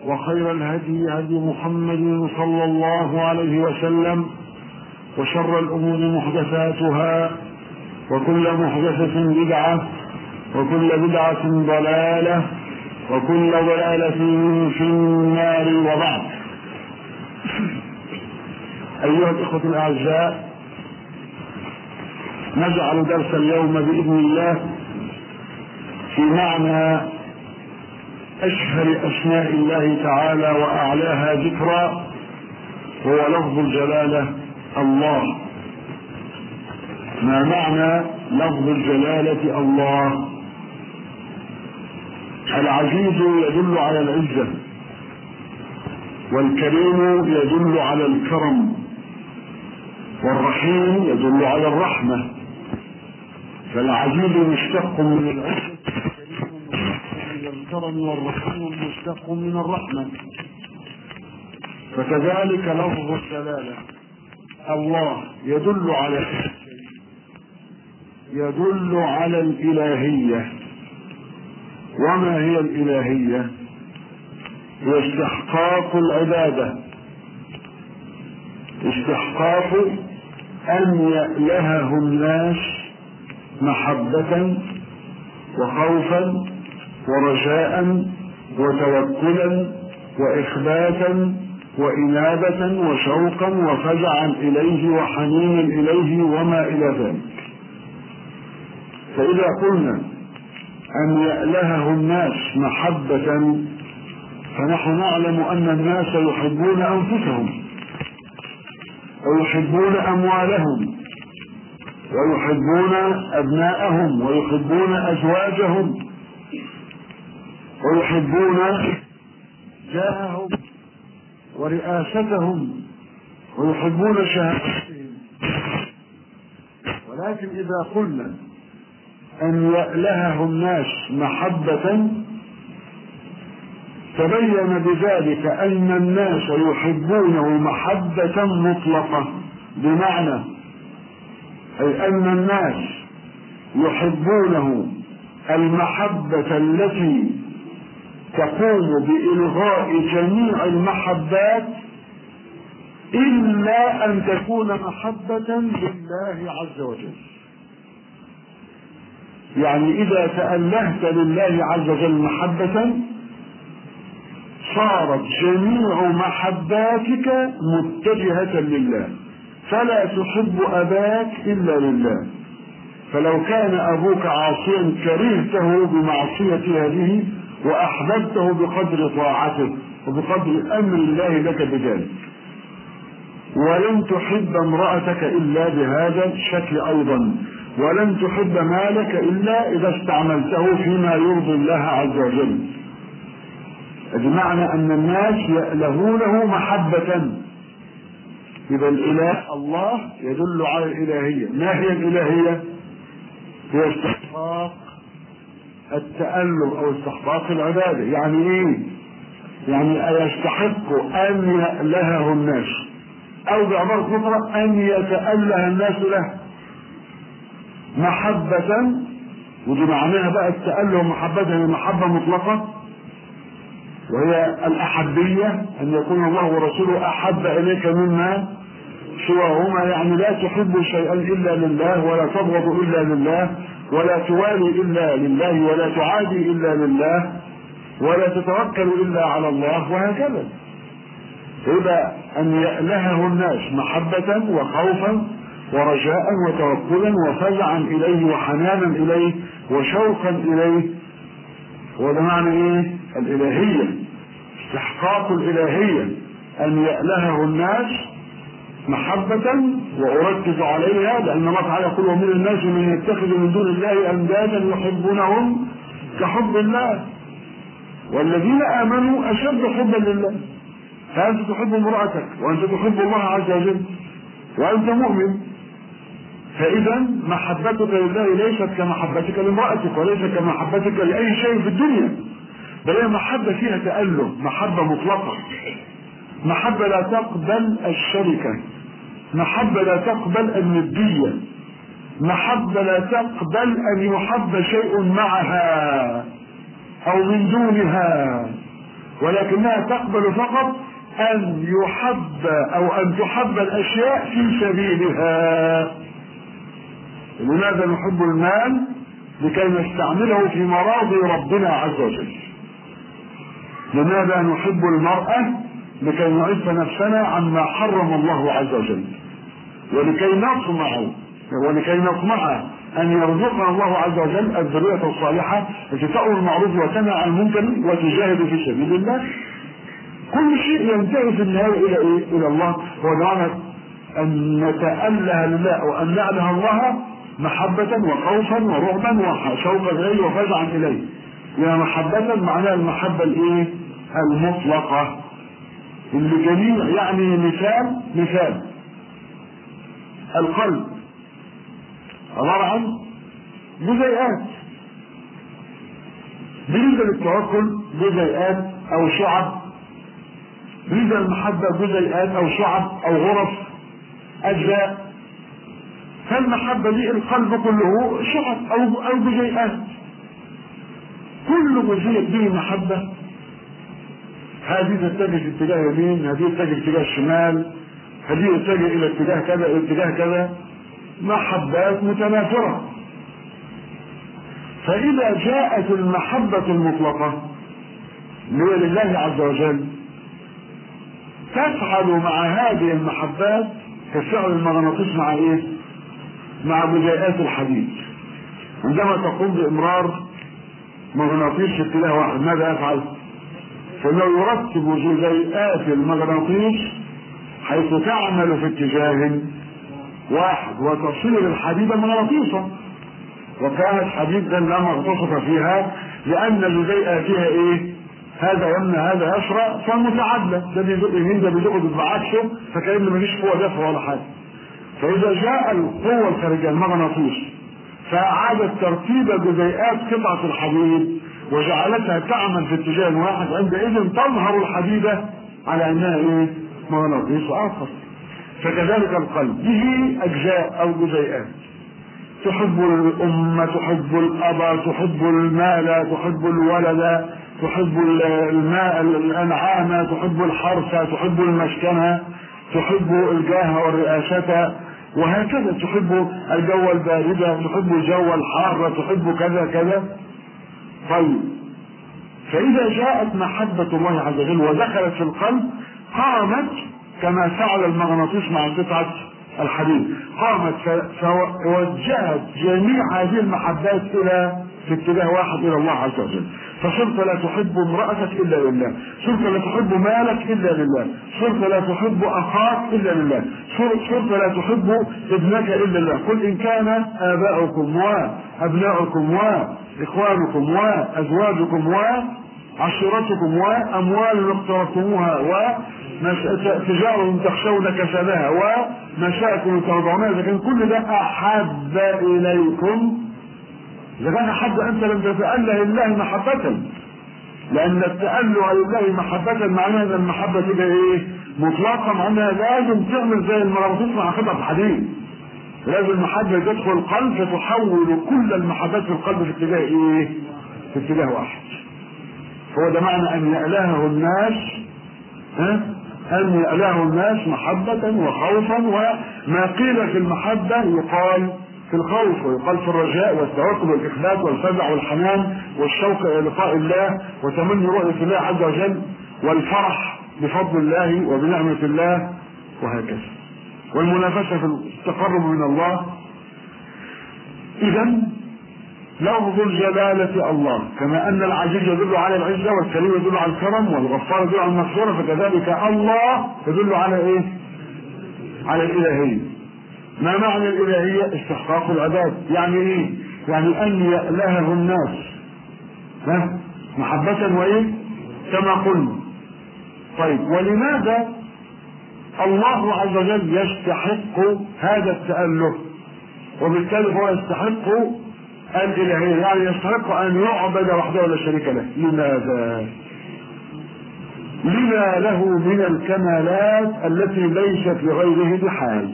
وخير الهدي هدي محمد صلى الله عليه وسلم وشر الأمور محدثاتها وكل محدثة بدعة وكل بدعة ضلالة وكل ضلالة في النار وبعد أيها الإخوة الأعزاء نجعل درس اليوم بإذن الله في معنى أشهر أسماء الله تعالى وأعلاها ذكرا هو لفظ الجلالة الله ما معنى لفظ الجلالة الله العزيز يدل على العزة والكريم يدل على الكرم والرحيم يدل على الرحمة فالعزيز مشتق من العزة من الكرم والرحيم مشتق من الرحمة فكذلك لفظ الجلالة الله يدل على يدل على الإلهية وما هي الإلهية؟ هي استحقاق العبادة استحقاق أن يألهه الناس محبة وخوفا ورجاء وتوكلا وإخباتا وإنابة وشوقا وفزعا إليه وحنينا إليه وما إلى ذلك فإذا قلنا أن يألهه الناس محبة فنحن نعلم أن الناس يحبون أنفسهم ويحبون أموالهم ويحبون أبناءهم ويحبون أزواجهم ويحبون جاههم ورئاستهم ويحبون شهادتهم ولكن إذا قلنا أن يألهه الناس محبة تبين بذلك أن الناس يحبونه محبة مطلقة بمعنى أي أن الناس يحبونه المحبة التي تقوم بإلغاء جميع المحبات إلا أن تكون محبة لله عز وجل يعني إذا تألهت لله عز وجل محبة صارت جميع محباتك متجهة لله فلا تحب أباك إلا لله فلو كان أبوك عاصيا كرهته بمعصية هذه وأحببته بقدر طاعته وبقدر أمر الله لك بذلك ولن تحب امرأتك إلا بهذا الشكل أيضا ولن تحب مالك إلا إذا استعملته فيما يرضي الله عز وجل بمعنى أن الناس يألهونه محبة إذا الإله الله يدل على الإلهية ما هي الإلهية؟ هي استحقاق التأله أو استحقاق العبادة يعني إيه؟ يعني يستحق أن يألهه الناس أو بعبارة أخرى أن يتأله الناس له محبة ودي معناها بقى التأله محبة هي محبة مطلقة وهي الأحبية أن يكون الله ورسوله أحب إليك مما سواهما يعني لا تحب شيئا إلا لله ولا تبغض إلا لله ولا توالي إلا لله ولا تعادي إلا لله ولا تتوكل إلا على الله وهكذا إذا أن يألهه الناس محبة وخوفا ورجاء وتوكلا وفزعا إليه وحنانا إليه وشوقا إليه وده معنى إيه؟ الإلهية استحقاق الإلهية أن يألهه الناس محبة وأركز عليها لأن الله تعالى يقول ومن الناس من يتخذ من دون الله أندادا يحبونهم كحب الله والذين آمنوا أشد حبا لله فأنت تحب امرأتك وأنت تحب الله عز وجل وأنت مؤمن فإذا محبتك لله ليست كمحبتك لامرأتك وليست كمحبتك لأي شيء في الدنيا بل هي محبة فيها تأله محبة مطلقة محبة لا تقبل الشركة محبة لا تقبل الندية محبة لا تقبل أن يحب شيء معها أو من دونها ولكنها تقبل فقط أن يحب أو أن تحب الأشياء في سبيلها لماذا نحب المال لكي نستعمله في مراضي ربنا عز وجل لماذا نحب المرأة لكي نعف نفسنا عما حرم الله عز وجل ولكي نطمع ولكي نطمع ان يرزقنا الله عز وجل الذرية الصالحة التي تأمر بالمعروف وتنهى عن المنكر وتجاهد في سبيل الله كل شيء ينتهي في النهاية إلى إيه؟ إلى الله هو معنى أن نتأله لله وأن نعلم الله محبة وخوفا ورعبا وشوقا إليه وفزعا إليه. يعني محبة معناها المحبة الإيه؟ المطلقة. اللي جميع يعني مثال مثال القلب عبارة عن جزيئات بالنسبة للتوكل جزيئات أو شعب بالنسبة للمحبة جزيئات أو شعب أو غرف أجزاء فالمحبة دي القلب كله شعب أو أو جزيئات كل جزيء به محبة هذه تتجه في اتجاه يمين هذه تتجه في اتجاه الشمال هذه تتجه الى اتجاه كذا الى اتجاه كذا محبات متنافرة فإذا جاءت المحبة المطلقة اللي هي لله عز وجل تفعل مع هذه المحبات كفعل المغناطيس مع ايه؟ مع جزيئات الحديد عندما تقوم بإمرار مغناطيس في اتجاه واحد ماذا يفعل؟ فإنه يرتب جزيئات المغناطيس حيث تعمل في اتجاه واحد وتصير الحديد مغناطيسا وكانت حديدا لا مغتصف فيها لأن جزيئاتها إيه؟ هذا يمنى هذا يشرع فمتعادلة ده بيزق يمين ده بيزق بعكسه فكأن مفيش قوة دفع ولا حاجة فإذا جاء القوة الخارجية المغناطيس فأعادت ترتيب جزيئات قطعة الحديد وجعلتها تعمل في اتجاه واحد عندئذ تظهر الحديدة على أنها إيه؟ مغناطيس آخر فكذلك القلب به أجزاء أو جزيئات تحب الأمة تحب الأب تحب المال تحب الولد تحب الماء الأنعام تحب الحرث تحب المسكنة تحب الجاه والرئاسة وهكذا تحب الجو الباردة تحب الجو الحار تحب كذا كذا طيب فإذا جاءت محبة الله عز وجل ودخلت في القلب قامت كما فعل المغناطيس مع قطعة الحديد قامت فوجهت جميع هذه المحبات إلى في اتجاه واحد إلى الله عز وجل فصرت لا تحب امرأتك إلا لله صرت لا تحب مالك إلا لله صرت لا تحب أخاك إلا لله صرت لا تحب ابنك إلا لله قل إن كان آباؤكم وأبناؤكم وإخوانكم وأزواجكم وعشيرتكم وأموال اقترفتموها وتجارة تخشون كسبها ومشاكل ترضونها إذا كان كل ده أحب إليكم إذا كان أحب أنت لم تتأله لله محبة لأن التأله لله محبة معناها أن المحبة تبقى إيه؟ مطلقة معناها لازم تعمل زي المغناطيس مع قطعة الحديد لازم المحبة تدخل القلب فتحول كل المحبات في القلب في اتجاه إيه؟ في اتجاه واحد هو ده معنى أن يألهه الناس ها؟ أن يألهه الناس محبة وخوفا وما قيل في المحبة يقال في الخوف ويقال في الرجاء والتوكل والإخلاص والفزع والحنان والشوق إلى لقاء الله وتمني رؤية الله عز وجل والفرح بفضل الله وبنعمة الله وهكذا والمنافسة في التقرب من الله إذا لفظ الجلالة الله كما أن العزيز يدل على العزة والكريم يدل على الكرم والغفار يدل على المغفرة فكذلك الله يدل على إيه؟ على الإلهية ما معنى الإلهية؟ استحقاق العباد يعني إيه؟ يعني أن يألهه الناس ها؟ محبة وإيه؟ كما قلنا طيب ولماذا الله عز وجل يستحق هذا التأله وبالتالي هو يستحق الإلهية يعني يستحق أن يعبد وحده لا شريك له لماذا؟ لما له من الكمالات التي ليست لغيره بحال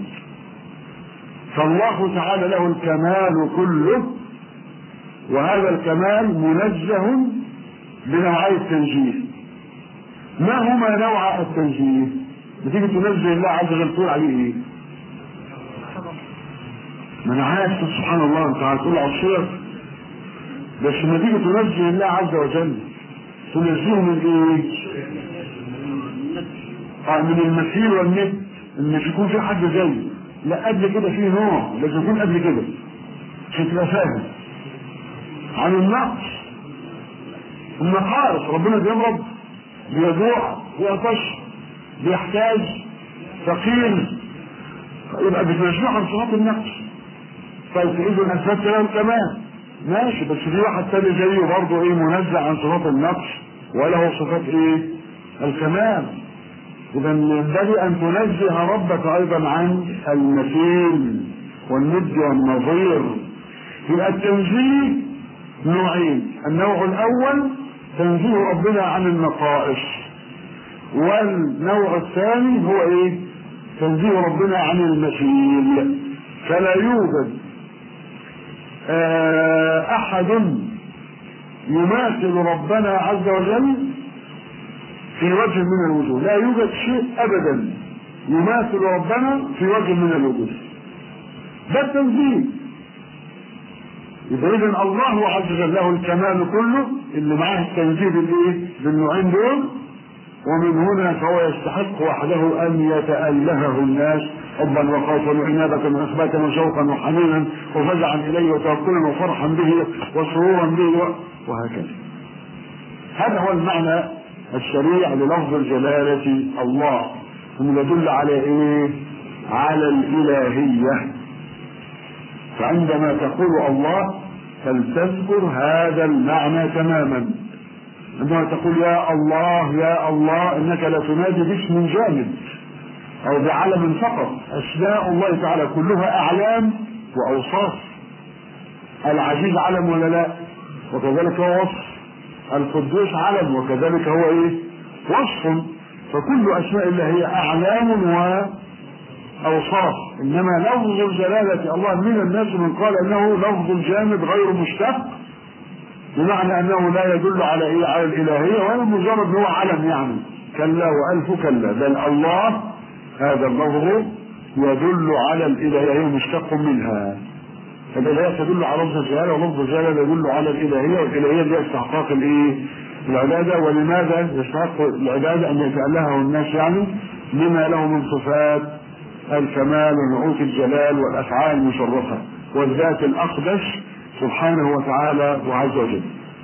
فالله تعالى له الكمال كله وهذا الكمال منزه بنوعي التنزيه ما هما نوع التنزيه؟ بتيجي تنزل الله عز وجل تقول عليه ايه؟ ما انا عارف سبحان الله انت هتقول عصير بس لما تيجي تنزل الله عز وجل تنزله من ايه؟ اه من المثيل والند ان مش يكون في حد زيه لا قبل كده في نوع لازم يكون قبل كده عشان تبقى فاهم عن النقص النقائص ربنا بيمرض بيجوع بيعطش بيحتاج فقير يبقى بتنزله عن صفات النقص طيب اذا اثبت له الكمال ماشي بس في واحد تاني زيه برضه ايه منزع عن صفات النقص وله صفات ايه الكمال اذا ينبغي ان تنزه ربك ايضا عن المثيل والند والنظير يبقى التنزيه نوعين النوع الاول تنزيه ربنا عن النقائص والنوع الثاني هو ايه تنزيه ربنا عن المثيل فلا يوجد احد يماثل ربنا عز وجل في وجه من الوجوه لا يوجد شيء ابدا يماثل ربنا في وجه من الوجوه ده التنزيه يبقى اذا الله عز وجل له الكمال كله اللي معاه التنزيه بالايه؟ بالنوعين دول ومن هنا فهو يستحق وحده ان يتالهه الناس حبا وخوفا وعنابة واثباتا وشوقا وحنينا وفزعا اليه وتوكلا وفرحا به وسرورا به وهكذا. هذا هو المعنى الشريع للفظ الجلالة الله ثم يدل على ايه؟ على الإلهية فعندما تقول الله فلتذكر هذا المعنى تماما عندما تقول يا الله يا الله انك لا تنادي باسم جامد او بعلم فقط اسماء الله تعالى كلها اعلام واوصاف العزيز علم ولا لا وكذلك هو وصف القدوس علم وكذلك هو ايه وصف فكل اسماء الله هي اعلام واوصاف انما لفظ الجلاله الله من الناس من قال انه لفظ جامد غير مشتق بمعنى انه لا يدل على ايه على الالهيه ولا مجرد هو علم يعني كلا والف كلا بل الله هذا اللفظ يدل على الالهيه مشتق منها فالالهيه تدل على لفظ الجلاله ولفظ الجلاله يدل على الالهيه والالهيه دي استحقاق الايه؟ العباده ولماذا يستحق العباده ان يتالهه الناس يعني لما له من صفات الكمال ونعوت الجلال والافعال المشرفه والذات الاقدس سبحانه وتعالى وعز وجل.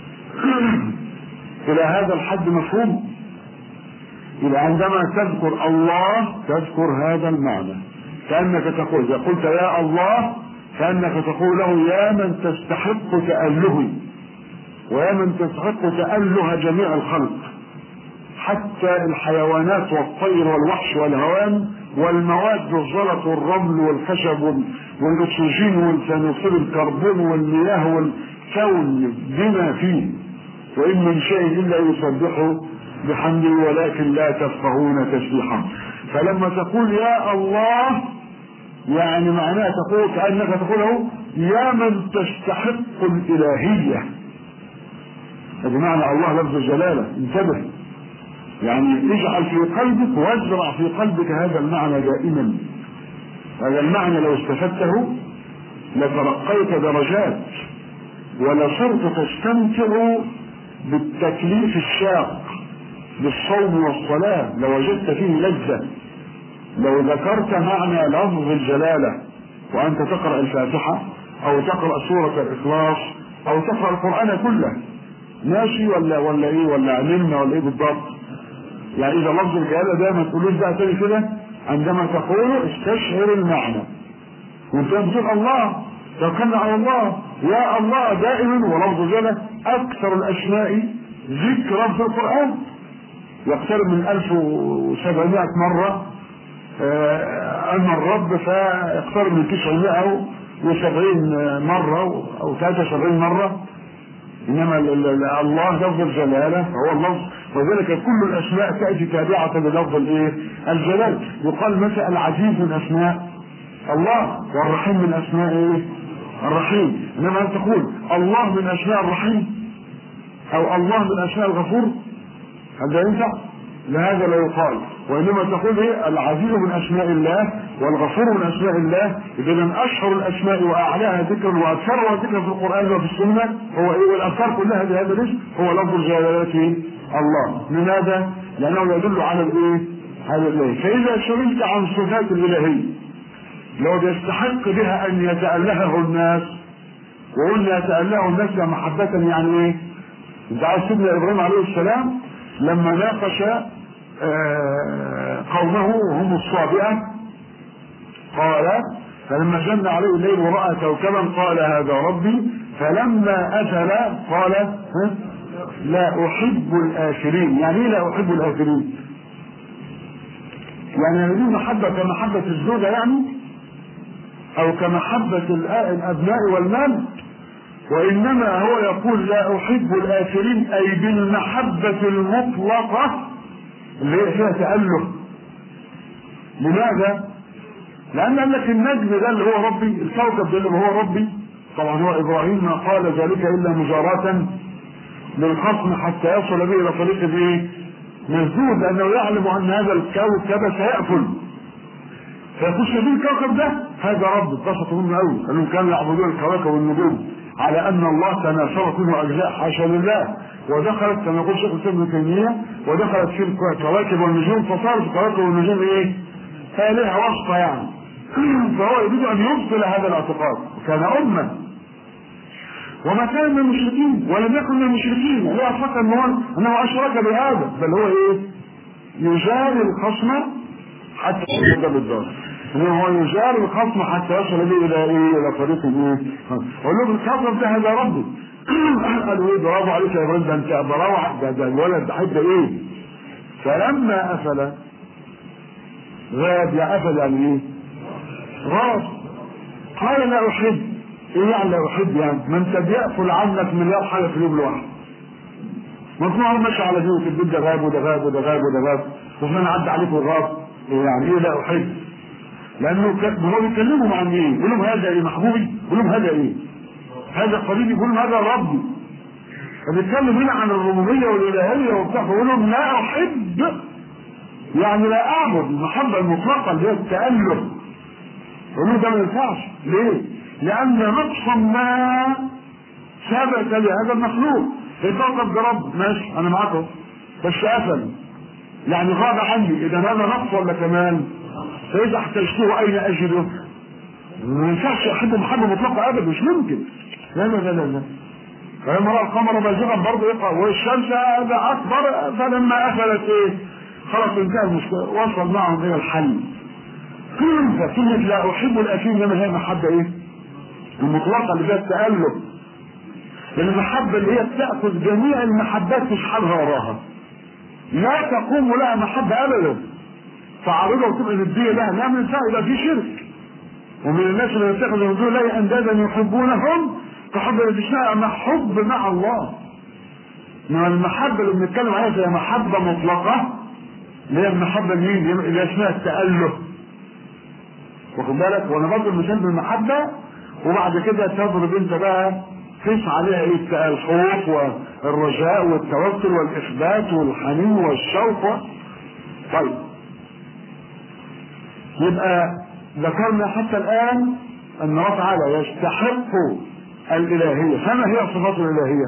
الى هذا الحد مفهوم؟ إذا عندما تذكر الله تذكر هذا المعنى كأنك تقول إذا قلت يا الله كأنك تقول له يا من تستحق تألهي ويا من تستحق تأله جميع الخلق حتى الحيوانات والطير والوحش والهوام والمواد الزلط والرمل والخشب والاكسجين والثانوثير الكربون والمياه والكون بما فيه وان من شيء الا يسبحه بحمده ولكن لا تفقهون تسبيحه فلما تقول يا الله يعني معناه تقول كانك تقوله يا من تستحق الالهيه بمعنى الله لفظ الجلاله انتبه يعني اجعل في قلبك وازرع في قلبك هذا المعنى دائما هذا المعنى لو استفدته لترقيت درجات ولصرت تستمتع بالتكليف الشاق بالصوم والصلاة لوجدت فيه لذة لو ذكرت معنى لفظ الجلالة وأنت تقرأ الفاتحة أو تقرأ سورة الإخلاص أو تقرأ القرآن كله ماشي ولا ولا إيه ولا علمنا ولا إيه بالضبط يعني إذا لفظ الجلالة ده ما تقولوش بقى تاني كده عندما تقوله استشعر المعنى وانت بتقول الله توكلنا على الله يا الله دائما ولفظ الجلالة أكثر الأسماء ذكرا في القرآن يقترب من 1700 مرة أما الرب فيقترب من 970 مرة أو 73 مرة إنما الله لفظ الجلالة هو اللفظ وذلك كل الأسماء تأتي تابعة للفظ الإيه؟ الجلال يقال مثلا العزيز من أسماء الله والرحيم من أسماء إيه؟ الرحيم إنما أن تقول الله من أسماء الرحيم أو الله من أسماء الغفور هذا ينفع؟ لهذا لا يقال وانما تقول ايه العزيز من اسماء الله والغفور من اسماء الله اذا اشهر الاسماء واعلاها ذكرا واكثرها ذكرا في القران وفي السنه هو ايه والاذكار كلها بهذا الاسم هو لفظ جلاله الله لماذا؟ لانه يدل على الايه؟ على الاله فاذا سئلت عن صفات الالهيه لو يستحق بها ان يتالهه الناس وقلنا يتالهه الناس محبه يعني ايه؟ انت عارف سيدنا ابراهيم عليه السلام لما ناقش قومه وهم الصابئة قال فلما جن عليه الليل ورأى كوكبا قال هذا ربي فلما أفل قال لا أحب الآخرين يعني إيه لا أحب الآخرين يعني هذه محبة كمحبة الزوجة يعني أو كمحبة الأبناء والمال وإنما هو يقول لا أحب الآخرين أي بالمحبة المطلقة اللي هي فيها تأله لماذا؟ لأن قال لك النجم ده اللي هو ربي الكوكب ده اللي هو ربي طبعا هو إبراهيم ما قال ذلك إلا مجاراة للخصم حتى يصل به إلى طريق إيه؟ مسدود لأنه يعلم أن هذا الكوكب سيأكل فيخش به الكوكب ده هذا رب اتبسطوا منه قوي انهم كانوا يعبدون الكواكب والنجوم على ان الله تناثرت منه اجزاء حاشا لله ودخلت كما يقول شيخ الاسلام ابن تيميه ودخلت في الكواكب والنجوم فصارت الكواكب والنجوم ايه؟ آلهة وصفة يعني فهو يريد ان يبطل هذا الاعتقاد كان امه وما كان من المشركين ولم يكن من المشركين لا فكر انه انه اشرك بهذا بل هو ايه؟ يجاري الخصم حتى يصل بالدار ان هو يجاري الخصم حتى يصل به الى ايه الى طريق ايه اقول لهم الخصم ده هذا ربي قالوا ايه برافو عليك يا ابراهيم ده انت براوع ده, ده الولد ده حته ايه فلما افل غاب يا افل يعني ايه غاب قال لا احب ايه يعني لا احب يعني ما انت بيقفل عنك مليار حاجه في اليوم الواحد مجموعة ماشي على دي وتدي ده غاب وده غاب وده غاب وده غاب وفلان عدى عليك وغاب يعني ايه لا احب لانه هو بيكلمهم عن ايه؟ يقول لهم هذا ايه محبوبي؟ يقول لهم هذا ايه؟ هذا قريبي يقول لهم هذا ربي فبيتكلم هنا عن الربوبيه والالهيه وبتاع فيقول لهم لا احب يعني لا اعبد المحبه المطلقه اللي هي التاله يقول لهم ده ما ينفعش ليه؟ لان نقصا ما ثبت لهذا المخلوق الكوكب ده رب ماشي انا معاكم بس قفل يعني غاب عني اذا هذا نقص ولا كمان فاذا احتجته اين اجده ما ينفعش احب محبه مطلقه ابدا مش ممكن لا لا لا لا, لا. فلما راى القمر بازغا برضه يقع والشمس هذا اكبر فلما قفلت ايه خلاص انتهى المشكله وصل معهم الى الحل فكلمة لا أحب الأكيد إنما هي محبة إيه؟ المطلقة اللي فيها التألق المحبة اللي هي بتأخذ جميع المحبات تشحنها وراها لا تقوم لها محبة أبدا تعرضها وتبقى ندية لها لا من ينفع يبقى في شرك ومن الناس اللي يتخذوا من دون الله أندادا يحبونهم كحب الاشتاء مع حب مع الله من المحبة اللي بنتكلم عليها هي محبة مطلقة اللي هي المحبة مين؟ اللي اسمها التأله واخد بالك وانا بضرب مثال بالمحبة وبعد كده تضرب انت بقى قيس عليها ايه الخوف والرجاء والتوكل والاثبات والحنين والشوق طيب يبقى ذكرنا حتى الان ان الله تعالى يستحق الالهيه فما هي صفات الالهيه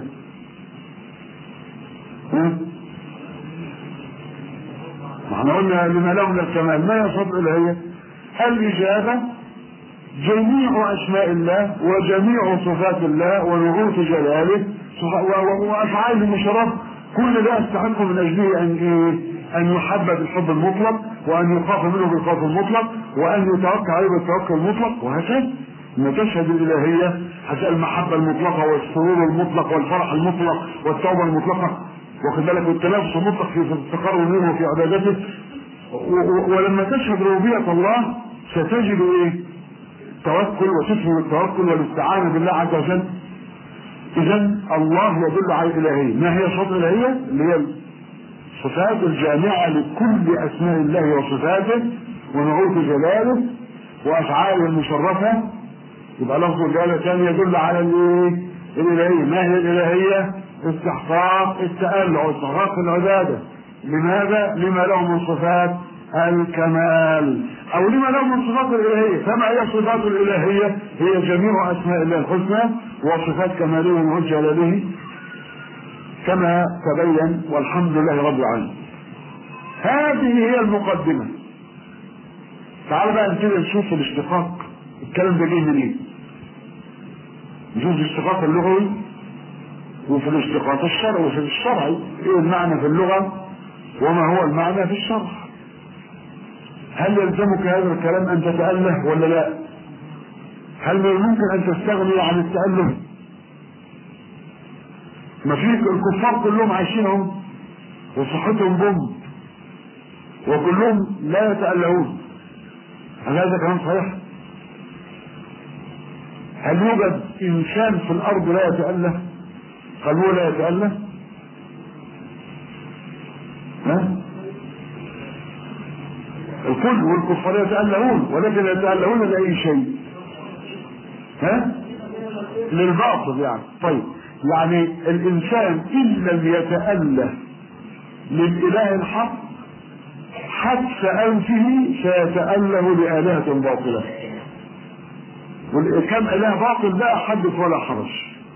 ما احنا قلنا لما لولا الكمال ما هي صفات الالهيه الاجابه جميع اسماء الله وجميع صفات الله ونعوت جلاله وافعال المشرف كل ده يستحق من اجله ان ايه؟ ان يحب بالحب المطلق وان يخاف منه بالخوف المطلق وان يتوكل عليه بالتوكل المطلق وهكذا لما تشهد الالهيه هتلاقي المحبه المطلقه والسرور المطلق والفرح المطلق والتوبه المطلقه واخد بالك والتنافس المطلق في التقرب منه وفي عبادته ولما تشهد ربوبيه الله ستجد ايه؟ التوكل وتسلم التوكل والاستعانه بالله عز وجل اذا الله يدل على الالهيه ما هي صفات الالهيه اللي هي الصفات الجامعه لكل اسماء الله وصفاته ونعوت جلاله وافعاله المشرفه يبقى لفظ الجلاله كان يدل على الايه الالهيه ما هي الالهيه استحقاق التألع واستحقاق العباده لماذا؟ لما له من صفات الكمال او لما له من صفات الالهيه فما هي صفات الالهيه هي جميع اسماء الله الحسنى وصفات كماله وجلاله كما تبين والحمد لله رب العالمين هذه هي المقدمه تعال بقى كده نشوف الاشتقاق الكلام ده جه منين نشوف الاشتقاق اللغوي وفي الاشتقاق الشرعي وفي الشرعي ايه المعنى في اللغه وما هو المعنى في الشرع هل يلزمك هذا الكلام ان تتأله ولا لا هل من الممكن ان تستغني عن التأله ما في الكفار كلهم عايشينهم وصحتهم بم وكلهم لا يتألهون هل هذا كلام صحيح هل يوجد انسان في الارض لا يتأله قالوا لا يتأله ها الكل والكفار يتألهون ولكن يتألهون لأي شيء ها للباطل يعني طيب يعني الإنسان إن لم يتأله للإله الحق حتف أنفه سيتأله لآلهة باطلة كم إله باطل بقى حدث ولا حرج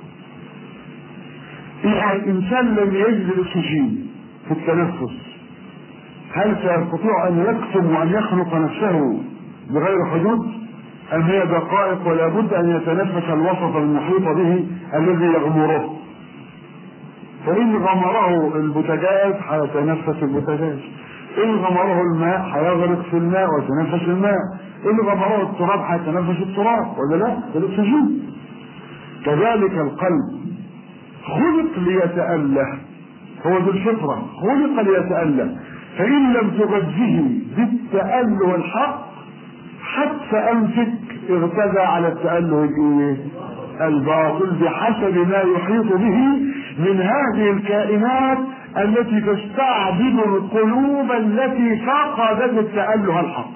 إذا الإنسان لم يجد الأكسجين في التنفس هل سيستطيع ان يكتم وان يخلق نفسه بغير حدود ام هي دقائق ولا بد ان يتنفس الوسط المحيط به الذي يغمره فان غمره البوتاجاز هيتنفس البوتاجاز ان غمره الماء هيغرق في الماء ويتنفس الماء ان غمره التراب هيتنفس التراب ولا لا الاكسجين كذلك القلب خلق ليتأله هو ذو الفطرة خلق ليتأله فإن لم تغذيه بالتأله الحق حتى أنفك اغتدى على التأله الإيه؟ الباطل بحسب ما يحيط به من هذه الكائنات التي تستعبد القلوب التي فقدت التأله الحق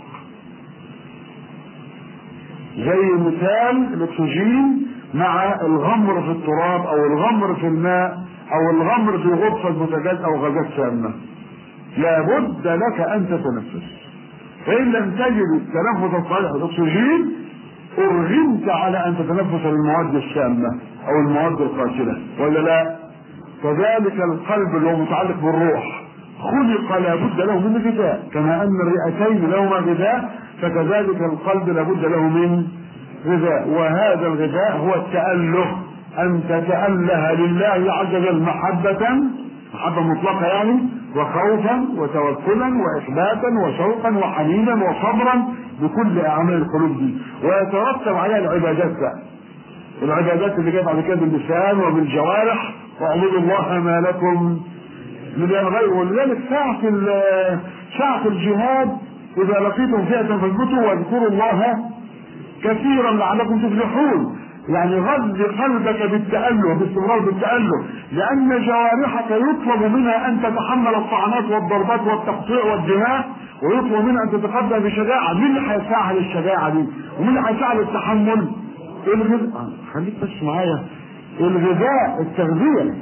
زي مثال الاكسجين مع الغمر في التراب او الغمر في الماء او الغمر في غرفة بوتاجاز او غازات سامة لابد لك ان تتنفس فان لم تجد التنفس الصالح بالاكسجين ارغمت على ان تتنفس المواد السامة او المواد القاتلة ولا لا كذلك القلب اللي هو متعلق بالروح خلق لابد له من غذاء كما ان الرئتين لهما غذاء فكذلك القلب لابد له من غذاء وهذا الغذاء هو التأله أن تتأله لله عز وجل محبة محبة مطلقة يعني وخوفا وتوكلا وإخباتا وشوقا وحنينا وصبرا بكل أعمال القلوب دي ويترتب عليها العبادات بقى العبادات اللي جايه بعد كده باللسان وبالجوارح واعبدوا الله ما لكم من غير ولذلك ساعة ساعة الجهاد إذا لقيتم فئة فاثبتوا واذكروا الله كثيرا لعلكم تفلحون يعني غذ قلبك بالتأله باستمرار بالتأله لأن جوارحك يطلب منها أن تتحمل الطعنات والضربات والتقطيع والدماء ويطلب منها أن تتقدم بشجاعة مين اللي هيسعها للشجاعة دي؟ ومين اللي هيسعها للتحمل؟ الغذاء خليك بس معايا الغذاء التغذية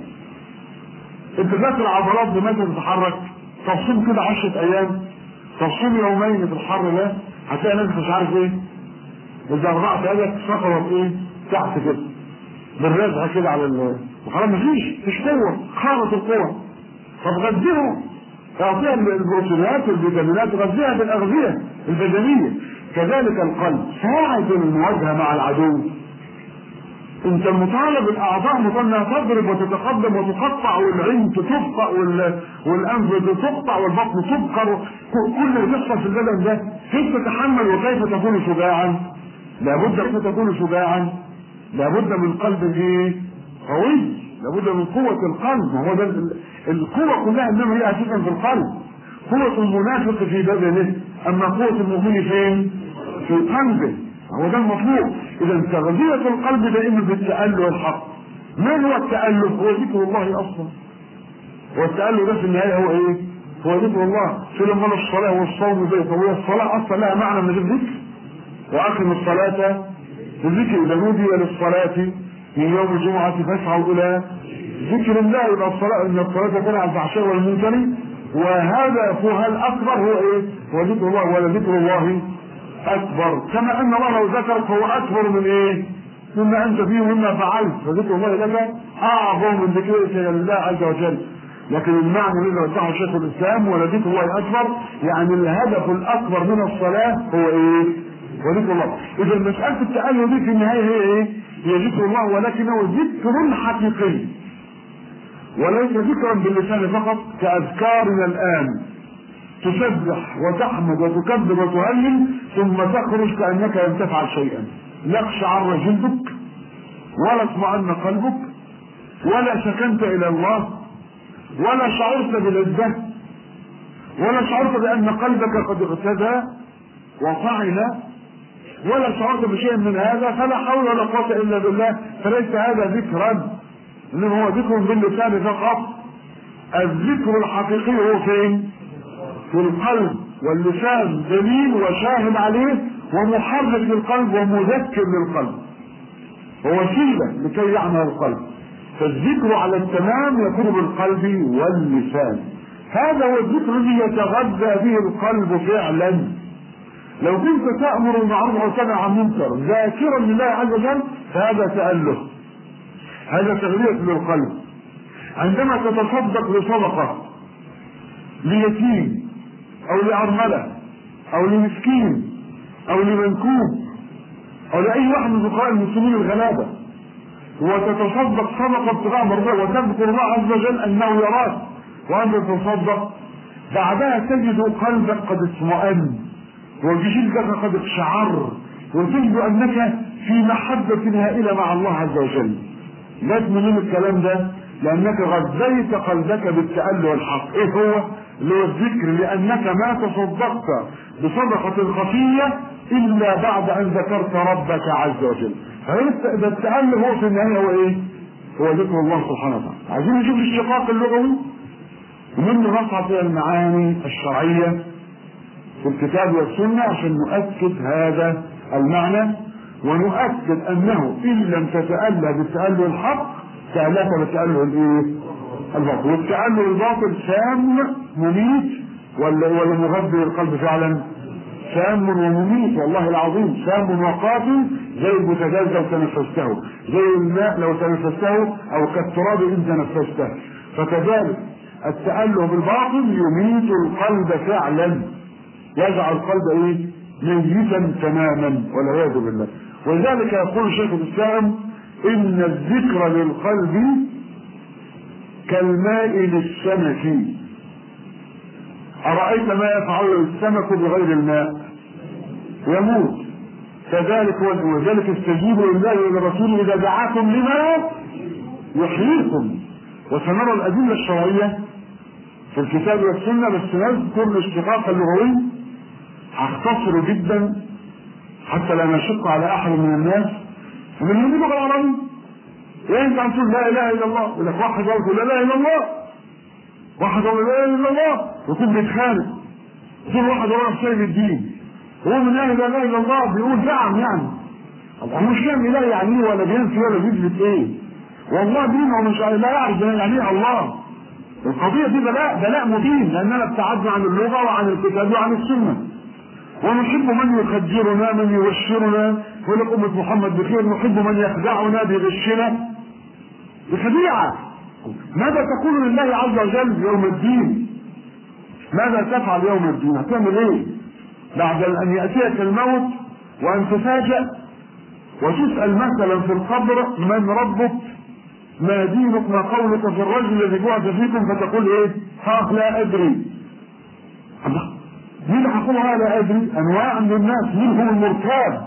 انت ذات العضلات بمتى تتحرك تفصيل كده 10 ايام تفصيل يومين في الحر ده هتلاقي نفسك مش عارف ايه اذا رفعت ايدك سقطت ايه تحت كده بالرزعه كده على ال وخلاص مفيش مفيش قوه خارط القوه طب غذيهم تعطيها البروتينات والفيتامينات غذيها بالاغذيه البدنيه كذلك القلب ساعة المواجهة مع العدو انت مطالب الاعضاء مطالب تضرب وتتقدم وتقطع والعين تقطع والانف تقطع والبطن تبقر كل اللي بيحصل في البدن ده كيف تتحمل وكيف تكون شجاعا لابد ان تكون شجاعا لابد من قلب ايه قوي لابد من قوة القلب هو ده القوة كلها انما هي اساسا في القلب قوة المنافق في بدنه اما قوة المؤمن فين؟ في قلبه هو ده المطلوب اذا تغذية القلب دائما بالتأله الحق ما هو التأله؟ هو ذكر الله اصلا والتأله ده في النهاية هو ايه؟ هو ذكر الله في لما الصلاة والصوم زي طويل الصلاة اصلا لها معنى من الذكر واقم الصلاة للذكر اذا نودي للصلاة من يوم الجمعة فاسعوا الى ذكر الله يبقى الصلاة ان الصلاة تنهى عن الفحشاء والمنكر وهذا هو الاكبر هو ايه؟ هو ذكر الله ولا ذكر الله اكبر كما ان الله لو ذكرك هو اكبر من ايه؟ مما انت فيه ومما فعلت فذكر الله لك اعظم من ذكرك لله عز وجل لكن المعنى الذي وضحه شيخ الاسلام ولذكر الله اكبر يعني الهدف الاكبر من الصلاه هو ايه؟ وذكر الله اذا مساله التأله دي في النهايه هي ايه؟ هي ذكر الله ولكنه ذكر حقيقي وليس ذكرا باللسان فقط كاذكارنا الان تسبح وتحمد وتكبر وتهلل ثم تخرج كانك لم تفعل شيئا لا اقشعر جلدك ولا اطمأن قلبك ولا سكنت الى الله ولا شعرت بالعزة ولا شعرت بأن قلبك قد اغتدى وفعل ولا شعرت بشيء من هذا فلا حول ولا قوة إلا بالله فليس هذا ذكرا إنما هو ذكر باللسان فقط الذكر الحقيقي هو فين؟ في القلب واللسان دليل وشاهد عليه ومحرك للقلب ومذكر للقلب ووسيلة لكي يعمل القلب فالذكر على التمام يكون بالقلب واللسان هذا هو الذكر الذي يتغذى به القلب فعلا لو كنت تأمر بالمعروف وتنهى عن المنكر ذاكرا لله عز وجل فهذا تأله هذا تغذية للقلب عندما تتصدق بصدقة ليتيم أو لأرملة أو لمسكين أو لمنكوب أو لأي واحد من فقراء المسلمين الغلابة وتتصدق صدقة ابتغاء مرضاه وتذكر الله عز وجل أنه يراك وأنت تتصدق بعدها تجد قلبك قد اطمأن وجسدك قد اقشعر وتجد أنك في محبة هائلة مع الله عز وجل لازم من الكلام ده لأنك غذيت قلبك بالتأله الحق إيه هو؟ اللي هو الذكر لأنك ما تصدقت بصدقة خفية إلا بعد أن ذكرت ربك عز وجل فده التأله هو في النهاية هو إيه؟ هو ذكر الله سبحانه وتعالى عايزين نشوف الشقاق اللغوي ومنه نصعد إلى المعاني الشرعية في الكتاب والسنة عشان نؤكد هذا المعنى ونؤكد أنه إن لم تتأله بالتأله الحق تألهت بالتأله الإيه؟ الباطل والتأله الباطل سام مميت ولا ولا مغذي القلب فعلا؟ سام ومميت والله العظيم سام وقاتل زي البوتاجاز لو تنفسته زي الماء لو تنفسته او كالتراب ان تنفسته فكذلك التأله بالباطل يميت القلب فعلا يجعل القلب ايه ميتا تماما والعياذ بالله ولذلك يقول شيخ الاسلام ان الذكر للقلب كالماء للسمك أرأيت ما يفعل السمك بغير الماء يموت كذلك وذلك استجيبوا لله ولرسوله إذا دعاكم لما يحييكم وسنرى الأدلة الشرعية في الكتاب والسنة بس نذكر الاشتقاق اللغوي هختصر جدا حتى لا نشق على أحد من الناس من اللغة العربية يعني أنت عم تقول لا إله إلا الله يقول لك واحد يقول لا إله إلا الله واحد يقول لا اله الا الله ويكون بيتخانق يقول واحد وراه سيد الدين هو من اهل لا اله الا الله بيقول نعم يعني الله مش فاهم اله يعني ايه ولا بينفي ولا بيثبت ايه والله دينه مش لا يعرف يعني ايه الله القضية دي بلاء بلاء مبين لأننا ابتعدنا عن اللغة وعن الكتاب وعن السنة ونحب من يخدرنا من يبشرنا يقول لك أمة محمد بخير نحب من يخدعنا بغشنا بخديعة ماذا تقول لله عز وجل يوم الدين ماذا تفعل يوم الدين هتعمل ايه بعد ان ياتيك الموت وان تفاجأ وتسأل مثلا في القبر من ربك ما دينك ما قولك في الرجل الذي بعث فيكم فتقول ايه ها لا ادري الله مين هقولها لا ادري انواع من الناس منهم المرتاب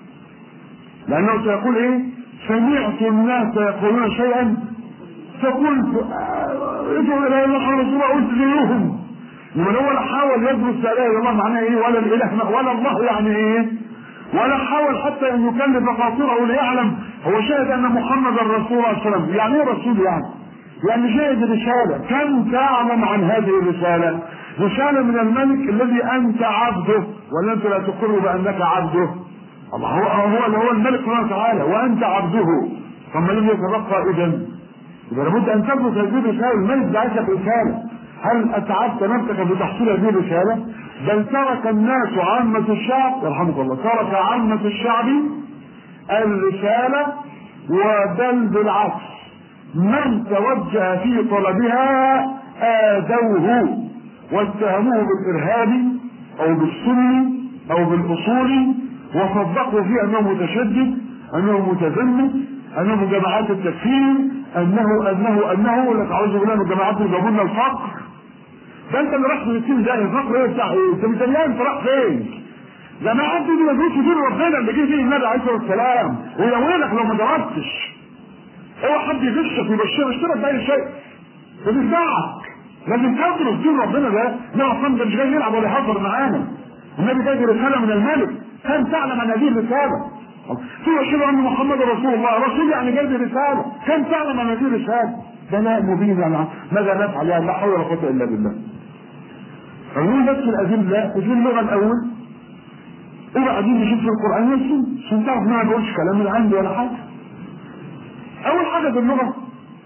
لانه سيقول ايه سمعت الناس يقولون شيئا فقلت ادعوا الى الله رسول الله قلت زيهم ومن هو لا حاول يدرس لا اله الا الله معناها ايه ولا الاله ولا الله يعني ايه ولا حاول حتى ان يكلف خاطره ليعلم هو شاهد ان محمد رسول الله صلى الله عليه وسلم يعني ايه رسول يعني؟ يعني شاهد رسالة كم تعلم عن هذه الرسالة رسالة من الملك الذي أنت عبده ولا أنت لا تقر بأنك عبده الله هو هو اللي هو الملك سبحانه وتعالى وأنت عبده ثم لم يتبقى إذا يبقى لابد ان تدرس هذه الرساله الملك بعث لك رساله هل اتعبت نفسك بتحصيل هذه الرساله؟ بل ترك الناس عامة الشعب يرحمك الله ترك عامة الشعب الرسالة وبل بالعكس من توجه في طلبها آذوه واتهموه بالإرهاب أو بالسني أو بالأصول وصدقوا فيه أنه متشدد أنه متزمت أنه من جماعات التكفير أنه أنه أنه لك أعوذ بالله من جماعات يجابوا لنا الفقر ده أنت اللي راح فلسطين ده الفقر إيه بتاع إيه؟ أنت متريان أنت راح فين؟ جماعات دي ما جوش دين ربنا اللي جه فيه النبي عليه الصلاة والسلام ويا ويلك لو ما درستش اوعى حد يغشك ويبشرك اشترك بأي شيء بتدفعك لازم تدرس دين ربنا ده ما اصلا ده مش جاي يلعب ولا يهزر معانا النبي جاي رساله من الملك كم تعلم عن هذه الرساله في اشهد ان محمد رسول الله رسول يعني جاي رساله كم تعلم عن هذه الرساله بلاء مبين يعني ماذا نفعل يعني لا حول ولا قوه الا بالله فنقول بس الادله وفي اللغه الاول وبعدين نشوف في القران والسنه عشان تعرف ما بقولش كلام من عندي ولا حاجه اول حاجه في اللغه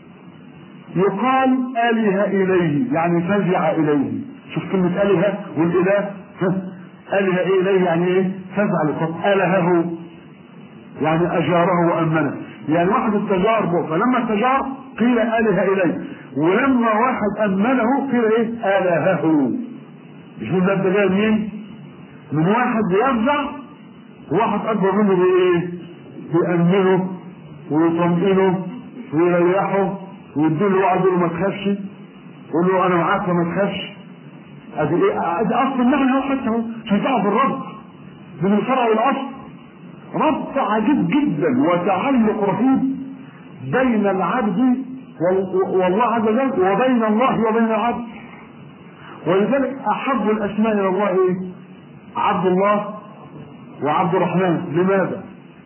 يقال آله إليه يعني فزع إليه شوف كلمة آلهة والإله آلهة إليه يعني إيه فزع طب آلهه يعني أجاره وأمنه يعني واحد استجار به فلما استجار قيل آلهة إليه ولما واحد أمنه قيل إيه آلهه مش من ده جاي منين؟ من واحد بيفزع وواحد أكبر منه بإيه؟ بيأمنه ويطمئنه ويريحه ويديله وعد يقول له ما تخافش يقول له انا معاك فما تخافش ادي ايه ادي اصل المعنى اهو حتى اهو عشان تعرف الربط من الفرع والاصل ربط عجيب جدا وتعلق رهيب بين العبد والله عز وجل وبين الله وبين العبد ولذلك احب الاسماء الى الله ايه؟ عبد الله وعبد الرحمن لماذا؟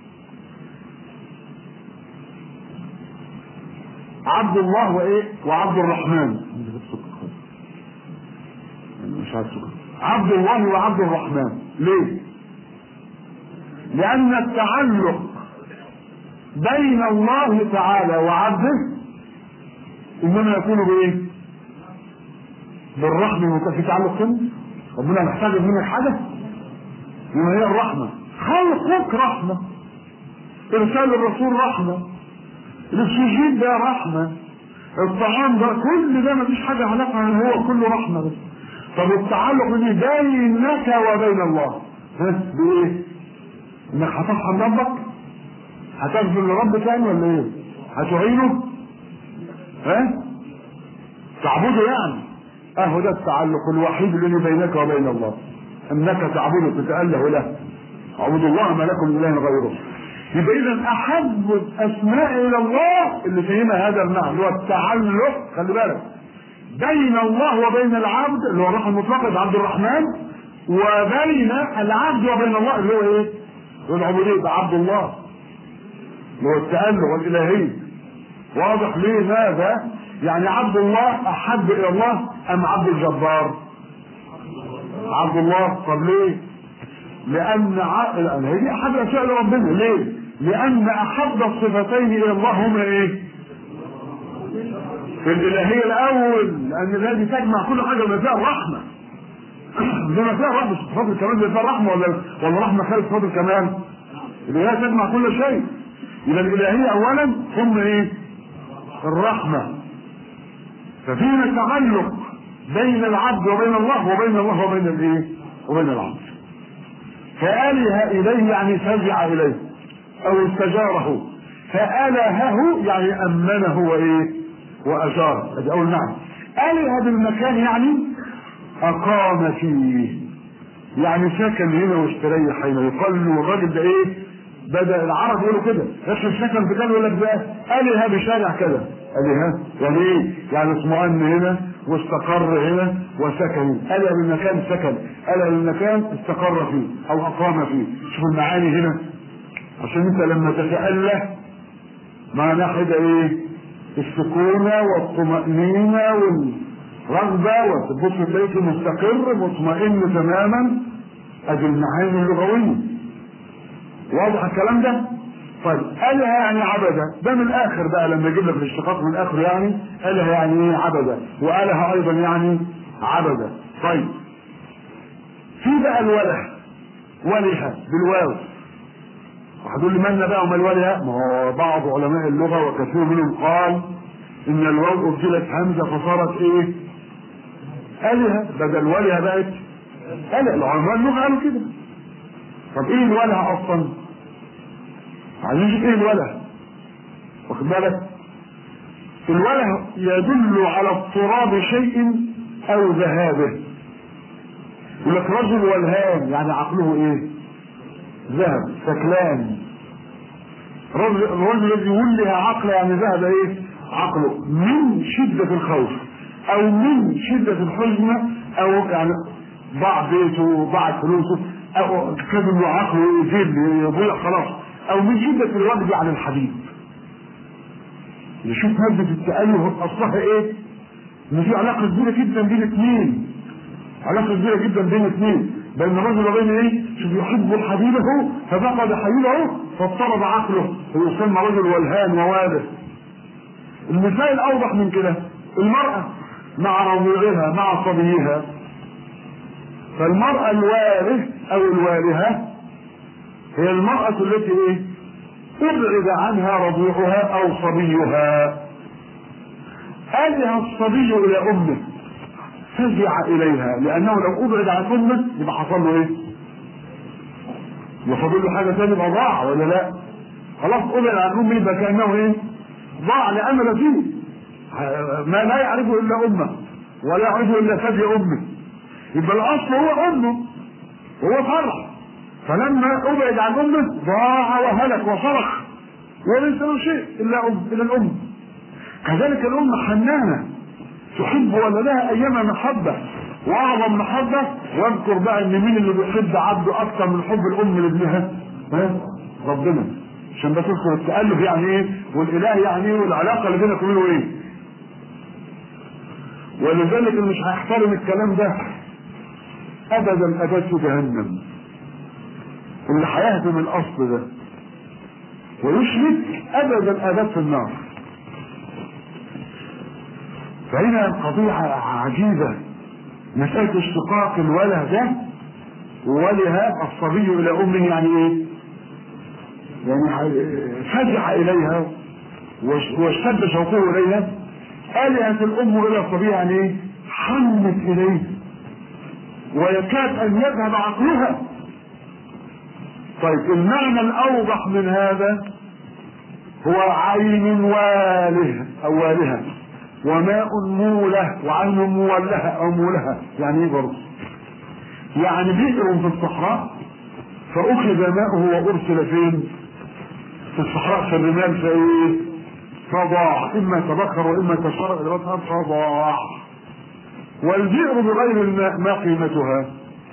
عبد الله وايه وعبد الرحمن مش عارف عبد الله وعبد الرحمن ليه لان التعلق بين الله تعالى وعبده انما يكون بايه بالرحمه في تعلق كده ربنا محتاج منك حاجه وما هي الرحمه خلقك رحمه ارسال الرسول رحمه السجود ده رحمة الطعام ده كل ده مفيش حاجة علاقة عن هو كله رحمة بس طب التعلق بين بينك وبين الله ها بإيه؟ إنك هترحم ربك؟ هتغفر لرب تاني ولا إيه؟ هتعينه؟ ها؟ تعبده يعني أهو ده التعلق الوحيد الذي بينك وبين الله أنك تعبده تتأله له اعبدوا الله ما لكم من إله غيره يبقى اذا احب الاسماء الى الله اللي فيهما هذا المعنى هو التعلق خلي بالك بين الله وبين العبد اللي هو الروح المطلقه عبد الرحمن وبين العبد وبين الله اللي هو ايه؟ هو العبوديه يبقى عبد الله اللي هو التأله والالهيه واضح ليه ماذا؟ يعني عبد الله احب الى الله ام عبد الجبار؟ عبد الله طب ليه؟ لأن ع... لأن هي دي أحد الأشياء لربنا ليه؟ لأن أحب الصفتين إلى الله هما إيه؟ في الإلهية الأول لأن الذي تجمع كل حاجة بما فيها الرحمة بما فيها الرحمة صفات الكمال بما فيها الرحمة ولا ولا الرحمة خارج صفات الكمال؟ الإلهية تجمع كل شيء يبقى الإلهية أولا ثم إيه؟ الرحمة ففينا تعلق بين العبد وبين الله وبين الله وبين الإيه؟ وبين العبد فآله إليه يعني فزع إليه أو استجاره فآلهه يعني أمنه وإيه وأجاره هذا أول معنى آله بالمكان يعني أقام فيه يعني سكن هنا واستريح هنا يقال له الراجل ده إيه بدأ العرب يقولوا كده يخشى سكن في كذا يقول لك ده آله بشارع كذا آله يعني إيه يعني اطمئن هنا واستقر هنا وسكن ألا بالمكان سكن ألا بالمكان استقر فيه أو أقام فيه شوف المعاني هنا عشان أنت لما تتأله معناه كده إيه السكونة والطمأنينة والرغبة وتبص تلاقيه مستقر مطمئن تماما أدي المعاني اللغوية واضح الكلام ده طيب آلهة يعني عبدة ده من الآخر بقى لما يجيب لك الاشتقاق من الآخر يعني آلهة يعني إيه عبدة وآلهة أيضا يعني عبدة طيب في بقى الوله ولها بالواو هتقول لي مالنا بقى وما الولها ما هو بعض علماء اللغة وكثير منهم قال إن الواو أبدلت همزة فصارت إيه؟ آلهة بدل ولها بقت آلهة العلماء اللغة قالوا كده طب إيه الولها أصلا؟ عايزين نشوف ايه الوله واخد بالك الوله يدل على اضطراب شيء او ذهابه يقول لك رجل ولهان يعني عقله ايه ذهب سكلان رجل الرجل الذي ولها عقل يعني ذهب ايه عقله من شدة الخوف او من شدة الحزن او يعني ضاع بيته ضاعت فلوسه او كاد انه عقله يزيد يضيع خلاص او من شدة الوجد عن الحبيب نشوف مادة التأله اصلها ايه ان في علاقة كبيرة جدا بين اثنين علاقة كبيرة جدا بين اثنين بين الرجل وبين ايه شوف يحب حبيبه ففقد حبيبه فاضطرب عقله ويسمى رجل ولهان ووالد المثال الاوضح من كده المرأة مع رضيعها مع صبيها فالمرأة الوارث او الوالهة هي المرأة التي ايه ابعد عنها رضيعها او صبيها ألها الصبي الى امه فزع اليها لانه لو ابعد عن امه يبقى حصل له ايه يفضل له حاجه ثانيه يبقى ضاع ولا لا خلاص ابعد عن امه يبقى كانه ايه ضاع لامل فيه ما لا يعرفه الا امه ولا يعرفه الا ثدي امه يبقى الاصل هو امه هو فرع فلما ابعد عن امه ضاع وهلك وصرخ وليس له شيء الا ام الا الام كذلك الام حنانه تحب ولدها ايما محبه واعظم محبه واذكر بقى ان مين اللي بيحب عبده اكثر من حب الام لابنها ها ربنا عشان بس تذكر التالف يعني ايه والاله يعني ايه والعلاقه اللي بينك وبينه ايه ولذلك اللي مش هيحترم الكلام ده ابدا ابد في جهنم واللي هيهدم الاصل ده ويشرك ابدا ابد في النار فهنا قضية عجيبة مسألة اشتقاق الوله ده وولها الصبي إلى أمه يعني إيه؟ يعني فزع إليها واشتد شوقه إليها آلهة الأم إلى الصبي يعني إيه؟ حنت إليه ويكاد أن يذهب عقلها طيب المعنى الأوضح من هذا هو عين واله أو والهة وماء موله وعين مولهة أو مولهة يعني إيه برضه؟ يعني بئر في الصحراء فأخذ ماؤه وأرسل فين؟ في الصحراء في الرمال فإيه؟ فضاع إما تبخر وإما تشرب إلى فضاع والبئر بغير الماء ما قيمتها؟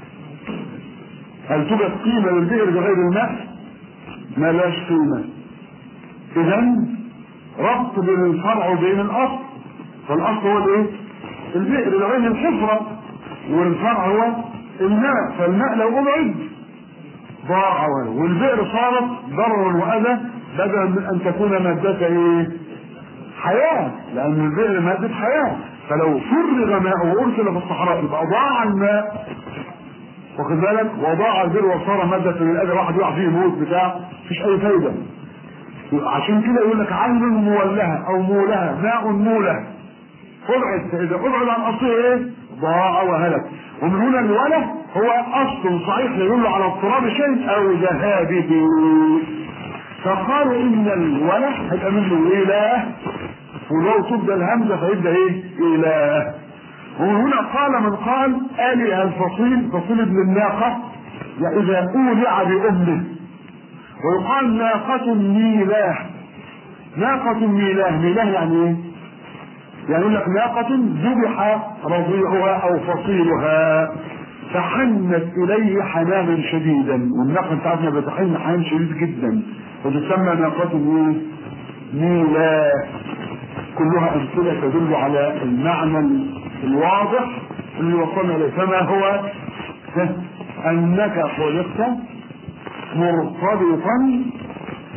هل توجد قيمة للبئر بغير الماء؟ ما لاش قيمة. إذا ربط بين الفرع وبين الأصل فالأصل هو الإيه؟ البئر لغير الحفرة والفرع هو الماء فالماء لو أبعد ضاع والبئر صارت ضرر وأذى بدلا من أن تكون مادة إيه؟ حياة لأن البئر مادة حياة فلو فرغ ماءه وأرسل في الصحراء يبقى ضاع الماء واخد بالك وضاع البئر وصار مادة للأذى واحد يقع فيه يموت بتاع مفيش أي فايدة عشان كده يقول لك عين مولهة أو مولهة ماء موله ابعد فإذا ابعد عن أصله إيه؟ ضاع وهلك ومن هنا الوله هو أصل صحيح يدل على اضطراب شيء أو ذهابه فقالوا إن الوله هيبقى منه إله ولو تبدأ الهمزة فيبدأ إيه؟ إله ومن هنا قال من قال آلهة الفصيل فصيل ابن الناقة يعني إذا أولع بأمه ويقال ناقة ميلاه ناقة ميلاه ميلاه يعني ايه؟ يعني يقول لك ناقة ذبح رضيعها أو فصيلها فحنت إليه حنانا شديدا والناقة أنت عارف بتحن حنان شديد جدا وتسمى ناقة ايه؟ ميلاه كلها أمثلة تدل على المعنى الواضح اللي وصلنا إليه فما هو أنك خلقت مرتبطا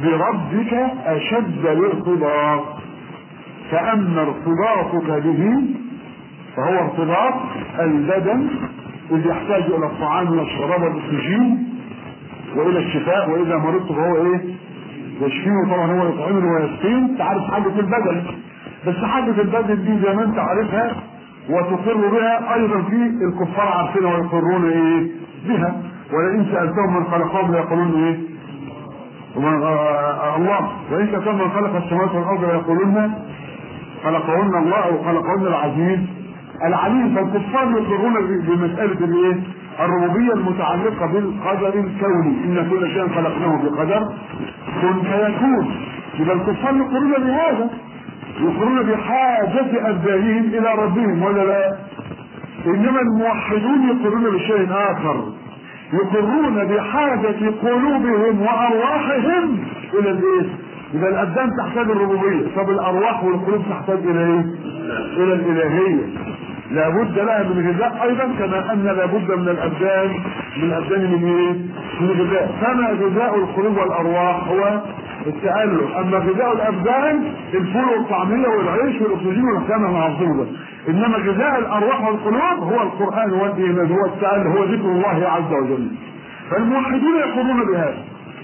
بربك أشد الارتباط فأما ارتباطك به فهو ارتباط البدن إذ يحتاج إلى الطعام والشراب والأكسجين وإلى الشفاء وإذا مرضت فهو إيه؟ يشفيه طبعا هو يطعمني ويسقين تعرف حاجة البدن بس حاجة البدن دي زي ما أنت عارفها وتقر بها أيضا في الكفار عارفينها ويقرون إيه؟ بها ولئن سألتهم من خلقهم ليقولون إيه؟ ومن آه الله وإن سألتهم من خلق السماوات والأرض ليقولون خلقهن الله او خلقهن العزيز العليم فالكفار يقرون بمساله الايه؟ الربوبيه المتعلقه بالقدر الكوني ان كل شيء خلقناه بقدر كن فيكون يبقى الكفار يقرون بهذا يقرون بحاجه ابدانهم الى ربهم ولا لا؟ انما الموحدون يقرون بشيء اخر يقرون بحاجه قلوبهم وارواحهم الى الايه؟ يبقى الابدان تحتاج الربوبيه طب الارواح والقلوب تحتاج الى ايه الى الالهيه لابد لها من غذاء ايضا كما ان لابد من الابدان من الابدان من ايه من غذاء كما غذاء القلوب والارواح هو التأله اما غذاء الابدان الفول والطعميه والعيش والاكسجين والكلام المعظوم انما غذاء الارواح والقلوب هو القران والايمان هو التأله هو ذكر الله عز وجل فالموحدون يقولون بهذا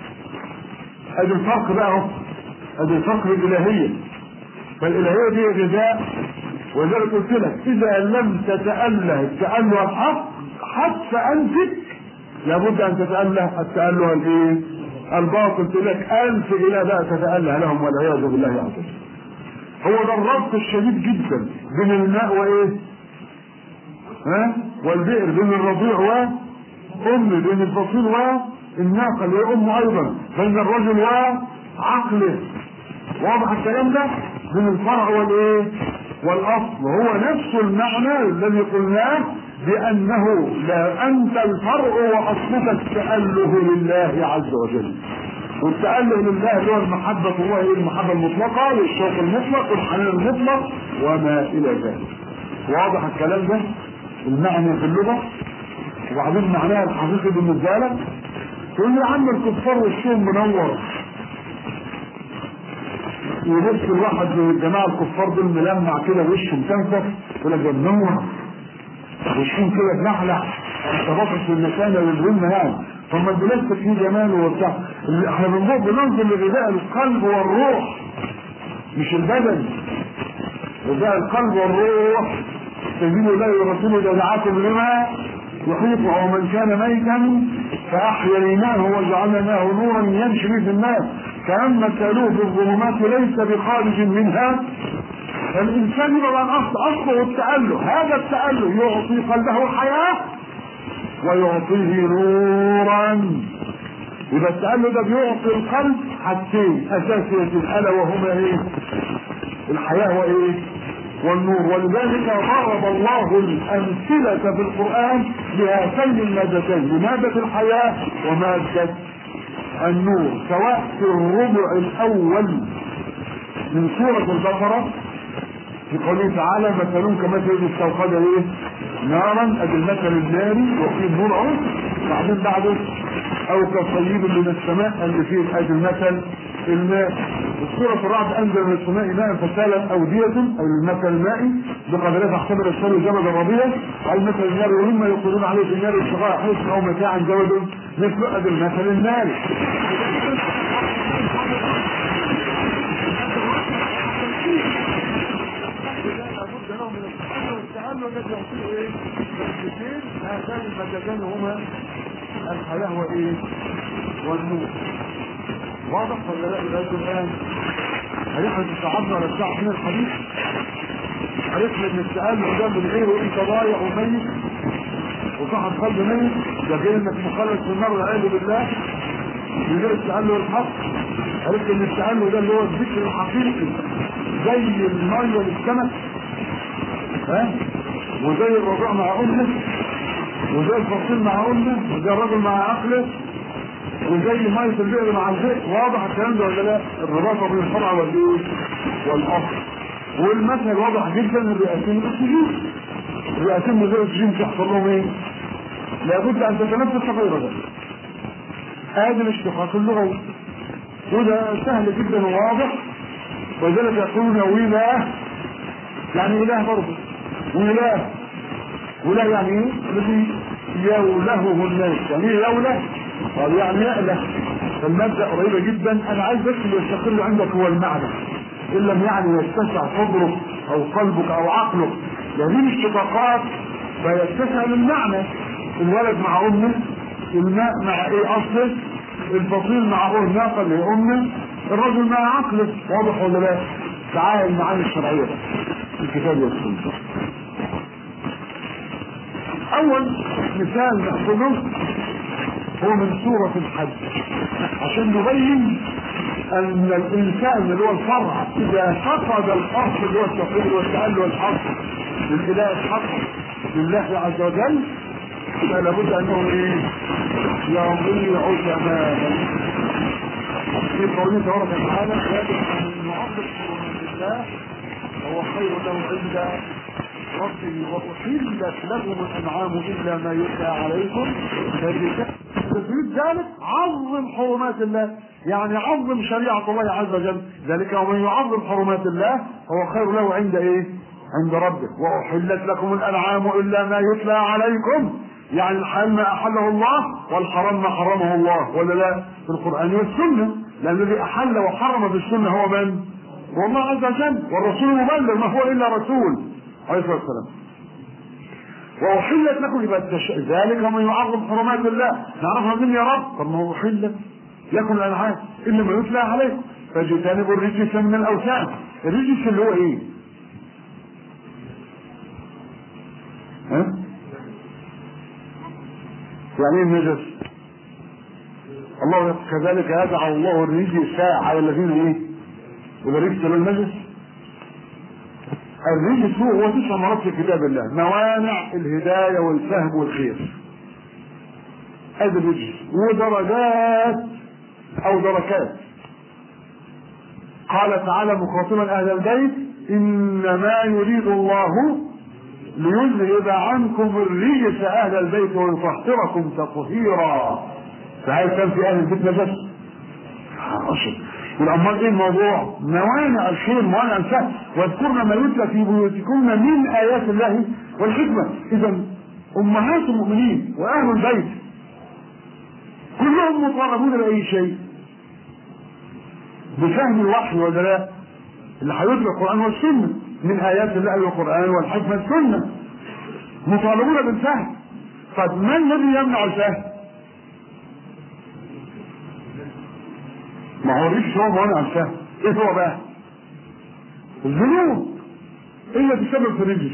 ادي الفرق بقى اهو ادي الفرق الالهيه فالالهيه دي غذاء ولذلك قلت لك اذا لم تتاله التاله الحق حتى انفك لابد ان تتاله التاله الايه؟ الباطل قلت لك الف اله بقى تتاله لهم والعياذ بالله عز وجل هو ده الربط الشديد جدا بين الماء وايه؟ ها؟ والبئر بين الرضيع وام بين الفصيل والناقه اللي هي امه ايضا بين الرجل وعقله واضح الكلام ده من الفرع والايه والاصل وهو نفس المعنى الذي قلناه بانه لا انت الفرع واصلك التاله لله عز وجل والتأله لله اللي هو المحبة الله هي المحبة المطلقة والشوق المطلق والحنان المطلق وما إلى ذلك. واضح الكلام ده؟ المعنى في اللغة وبعدين معناها الحقيقي بالنسبة لك تقول لي يا عم الكفار وشهم منور يبص الواحد من الجماعه الكفار دول ملمع كده وشه متنفخ يقول لك ده منور وشهم كده بنحلح تبصص في المكانه والهم يعني طب ما البلاد فيه جمال وبتاع احنا بنروح بننظر لغذاء القلب والروح مش البدن غذاء القلب والروح سبيل الله ورسوله دعاكم لما يحيط ومن كان ميتا فاحييناه وجعلناه نورا يمشي به في الناس كأن مثلوه في الظلمات ليس بخارج منها فالإنسان يبقى عن أصل أصله التأله هذا التأله يعطي قلبه حياة ويعطيه نورا يبقى التأله ده بيعطي القلب حاجتين أساسيتين ألا وهما إيه؟ الحياة وإيه؟ والنور ولذلك ضرب الله الأمثلة في القرآن بهاتين المادتين بمادة الحياة ومادة النور سواء في الربع الاول من سورة البقرة في قوله تعالى مثلون كمثل الذي استوقد ايه؟ نارا ادي المثل الناري وفيه نور اهو بعدين بعده او كصيب من السماء اللي فيه ادي المثل الماء السورة الرعد انزل من السماء ماء فسالت اودية او المثل المائي بقدرها تحتمل الشر جبل الربيع او مثل النار ومما يقولون عليه في النار ابتغاء حسن او متاعا زود مثل ادي المثل الناري هاتان المدتان هما الحياة وايه؟ والنور واضح ولا لا لغايه الان؟ عرفنا تتعبنا ولا تتعب من الحديث؟ عرفنا ان السؤال قدام من غيره وانت ضايع وميت وصاحب قلب ميت ده غير انك مخلص في النار والعياذ بالله من غير التأله والحق عرفت ان التأله ده اللي هو الذكر الحقيقي زي المية للسمك ها وزي الرضوع مع امه وزي الفصيل مع امه وزي الرجل مع عقله وزي مية البئر مع البئر واضح الكلام ده ولا لا؟ الرباطة بين الفرع والايه؟ والاصل والمثل واضح جدا الرئتين الاكسجين الرئتين من غير اكسجين تحصل لهم ايه؟ لابد ان تتنفس غير ذلك هذا الاشتقاق اللغوي وده سهل جدا وواضح ولذلك يقولون وله يعني اله برضه وله وله يعني ايه؟ الذي يولهه الناس يعني ايه يوله؟ قال يعني يأله فالمادة قريبة جدا انا عايز بس اللي يستقر عندك هو المعنى ان لم يعني يتسع صدرك او قلبك او عقلك يعني دي اشتقاقات فيتسع للمعنى الولد مع امه الماء مع ايه اصله الفصيل مع ابوه الناقه اللي هي امه الرجل مع عقله واضح ولا لا؟ تعال المعاني الشرعيه بقى الكتاب والسنه اول مثال ناخذه هو من سورة الحج عشان نبين ان الانسان اللي هو الفرع اذا فقد الاصل اللي هو التوحيد والتأل والحق للاله الحق لله عز وجل فلا بد انه ايه يضيع تماما في قوله تبارك وتعالى ذلك ان يعظم حرمات الله هو خير له عند ربه وأحلت لكم الأنعام إلا ما يتلى عليكم تريد ذلك عظم حرمات الله يعني عظم شريعة الله عز وجل ذلك ومن يعظم حرمات الله هو خير له عند ايه عند ربه وأحلت لكم الأنعام إلا ما يتلى عليكم يعني الحلال ما أحله الله والحرام ما حرمه الله ولا لا في القرآن والسنة لأن الذي أحل وحرم في السنة هو من؟ هو الله عز وجل والرسول مبلغ ما هو إلا رسول عليه الصلاه والسلام واحلت لكم يبقى ذلك ومن يعظم حرمات الله نعرفها من يا رب طب ما هو احلت لكم الانعام الا ما يتلى عليكم فاجتنبوا الرجس من الاوثان الرجس اللي هو ايه؟ ها؟ يعني ايه النجس؟ الله كذلك يجعل الله الرجس على الذين ايه؟ والرجس للنجس الرجس هو هو تسع مرات في كتاب الله موانع الهداية والفهم والخير هذا الرجس ودرجات او دركات قال تعالى مخاطبا اهل البيت انما يريد الله ليذهب عنكم الرجس اهل البيت ويطهركم تطهيرا فهل كان في اهل البيت نجس؟ والامال ايه الموضوع؟ موانع الخير موانع الفهم واذكرن ما يتلى في بيوتكن من ايات الله والحكمه اذا امهات المؤمنين واهل البيت كلهم مطالبون باي شيء بفهم الوحي ولا لا؟ اللي هيتلى القران والسنه من ايات الله والقران والحكمه السنه مطالبون بالفهم طب ما الذي يمنع الفهم؟ ما هو الرجس هو موانع الفهم ايه هو بقى الذنوب ايه اللي تسبب في الرجس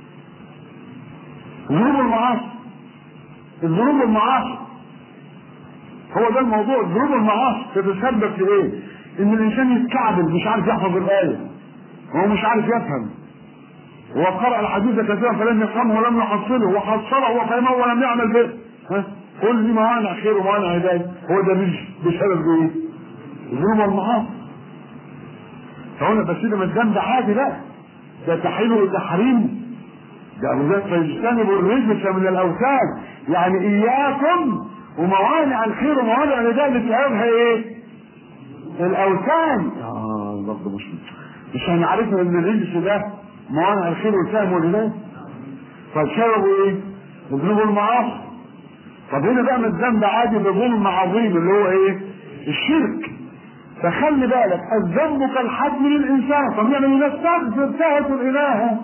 ذنوب المعاصي الذنوب والمعاصي هو ده الموضوع ذنوب المعاصي تتسبب في ايه ان الانسان يتكعبل مش عارف يحفظ الايه هو مش عارف يفهم وقرأ الحديث كثيرا فلم يفهمه ولم يحصله وحصله وفهمه ولم يعمل به ها كل دي موانع خير وموانع هدايه هو ده الرجس بسبب ايه؟ الذنوب والمعاصي فهنا بس ده مش ذنب عادي لا ده تحريم وتحريم ده أولاد فاجتنبوا الرجس من الاوثان يعني اياكم وموانع الخير وموانع الهدايه اللي تلاقيها ايه؟ الاوثان اه برضه مش مش هنعرفها ان الرجس ده موانع الخير والفهم والهدايه فسببه ايه؟ ذنوب المعاصي طب هنا بقى من ذنب عادي بظلم عظيم اللي هو ايه؟ الشرك فخلي بالك الذنب كالحجم للانسان طب يعني نستغفر ساهة الاله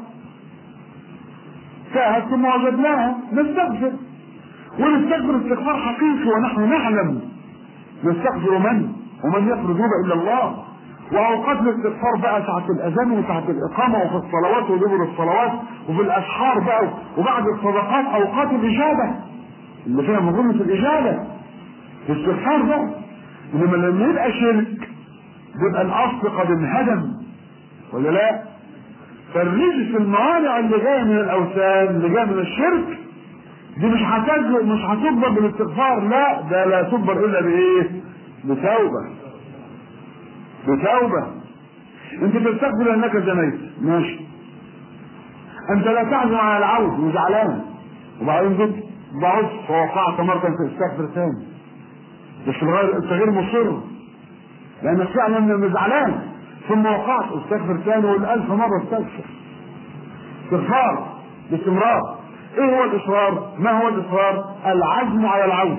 ساهة ثم وجدناها نستغفر ونستغفر استغفار حقيقي ونحن نعلم نستغفر من ومن يغفر الذنوب الا الله واوقات الاستغفار بقى ساعة الاذان وساعة الاقامة وفي الصلوات ودبر الصلوات وفي الاسحار بقى وبعد الصدقات اوقات الاجابة اللي فيها مظنة الاجابة الاستغفار بقى انما لما يبقى شرك بيبقى الاصل قد انهدم ولا لا؟ فالرجس الموانع اللي جايه من الاوثان اللي جايه من الشرك دي مش هتجبر مش هتكبر بالاستغفار لا ده لا تكبر الا بايه؟ بتوبه بتوبه انت تستغفر لانك زنيت ماشي انت لا تعزم على العود وزعلان وبعدين جيت بعد فوقعت مره تستغفر ثاني بس الغير انت غير مصر لانك فعلا زعلان ثم وقعت استغفر ثاني والالف مره استغفر استغفار باستمرار ايه هو الاصرار؟ ما هو الاصرار؟ العزم على العود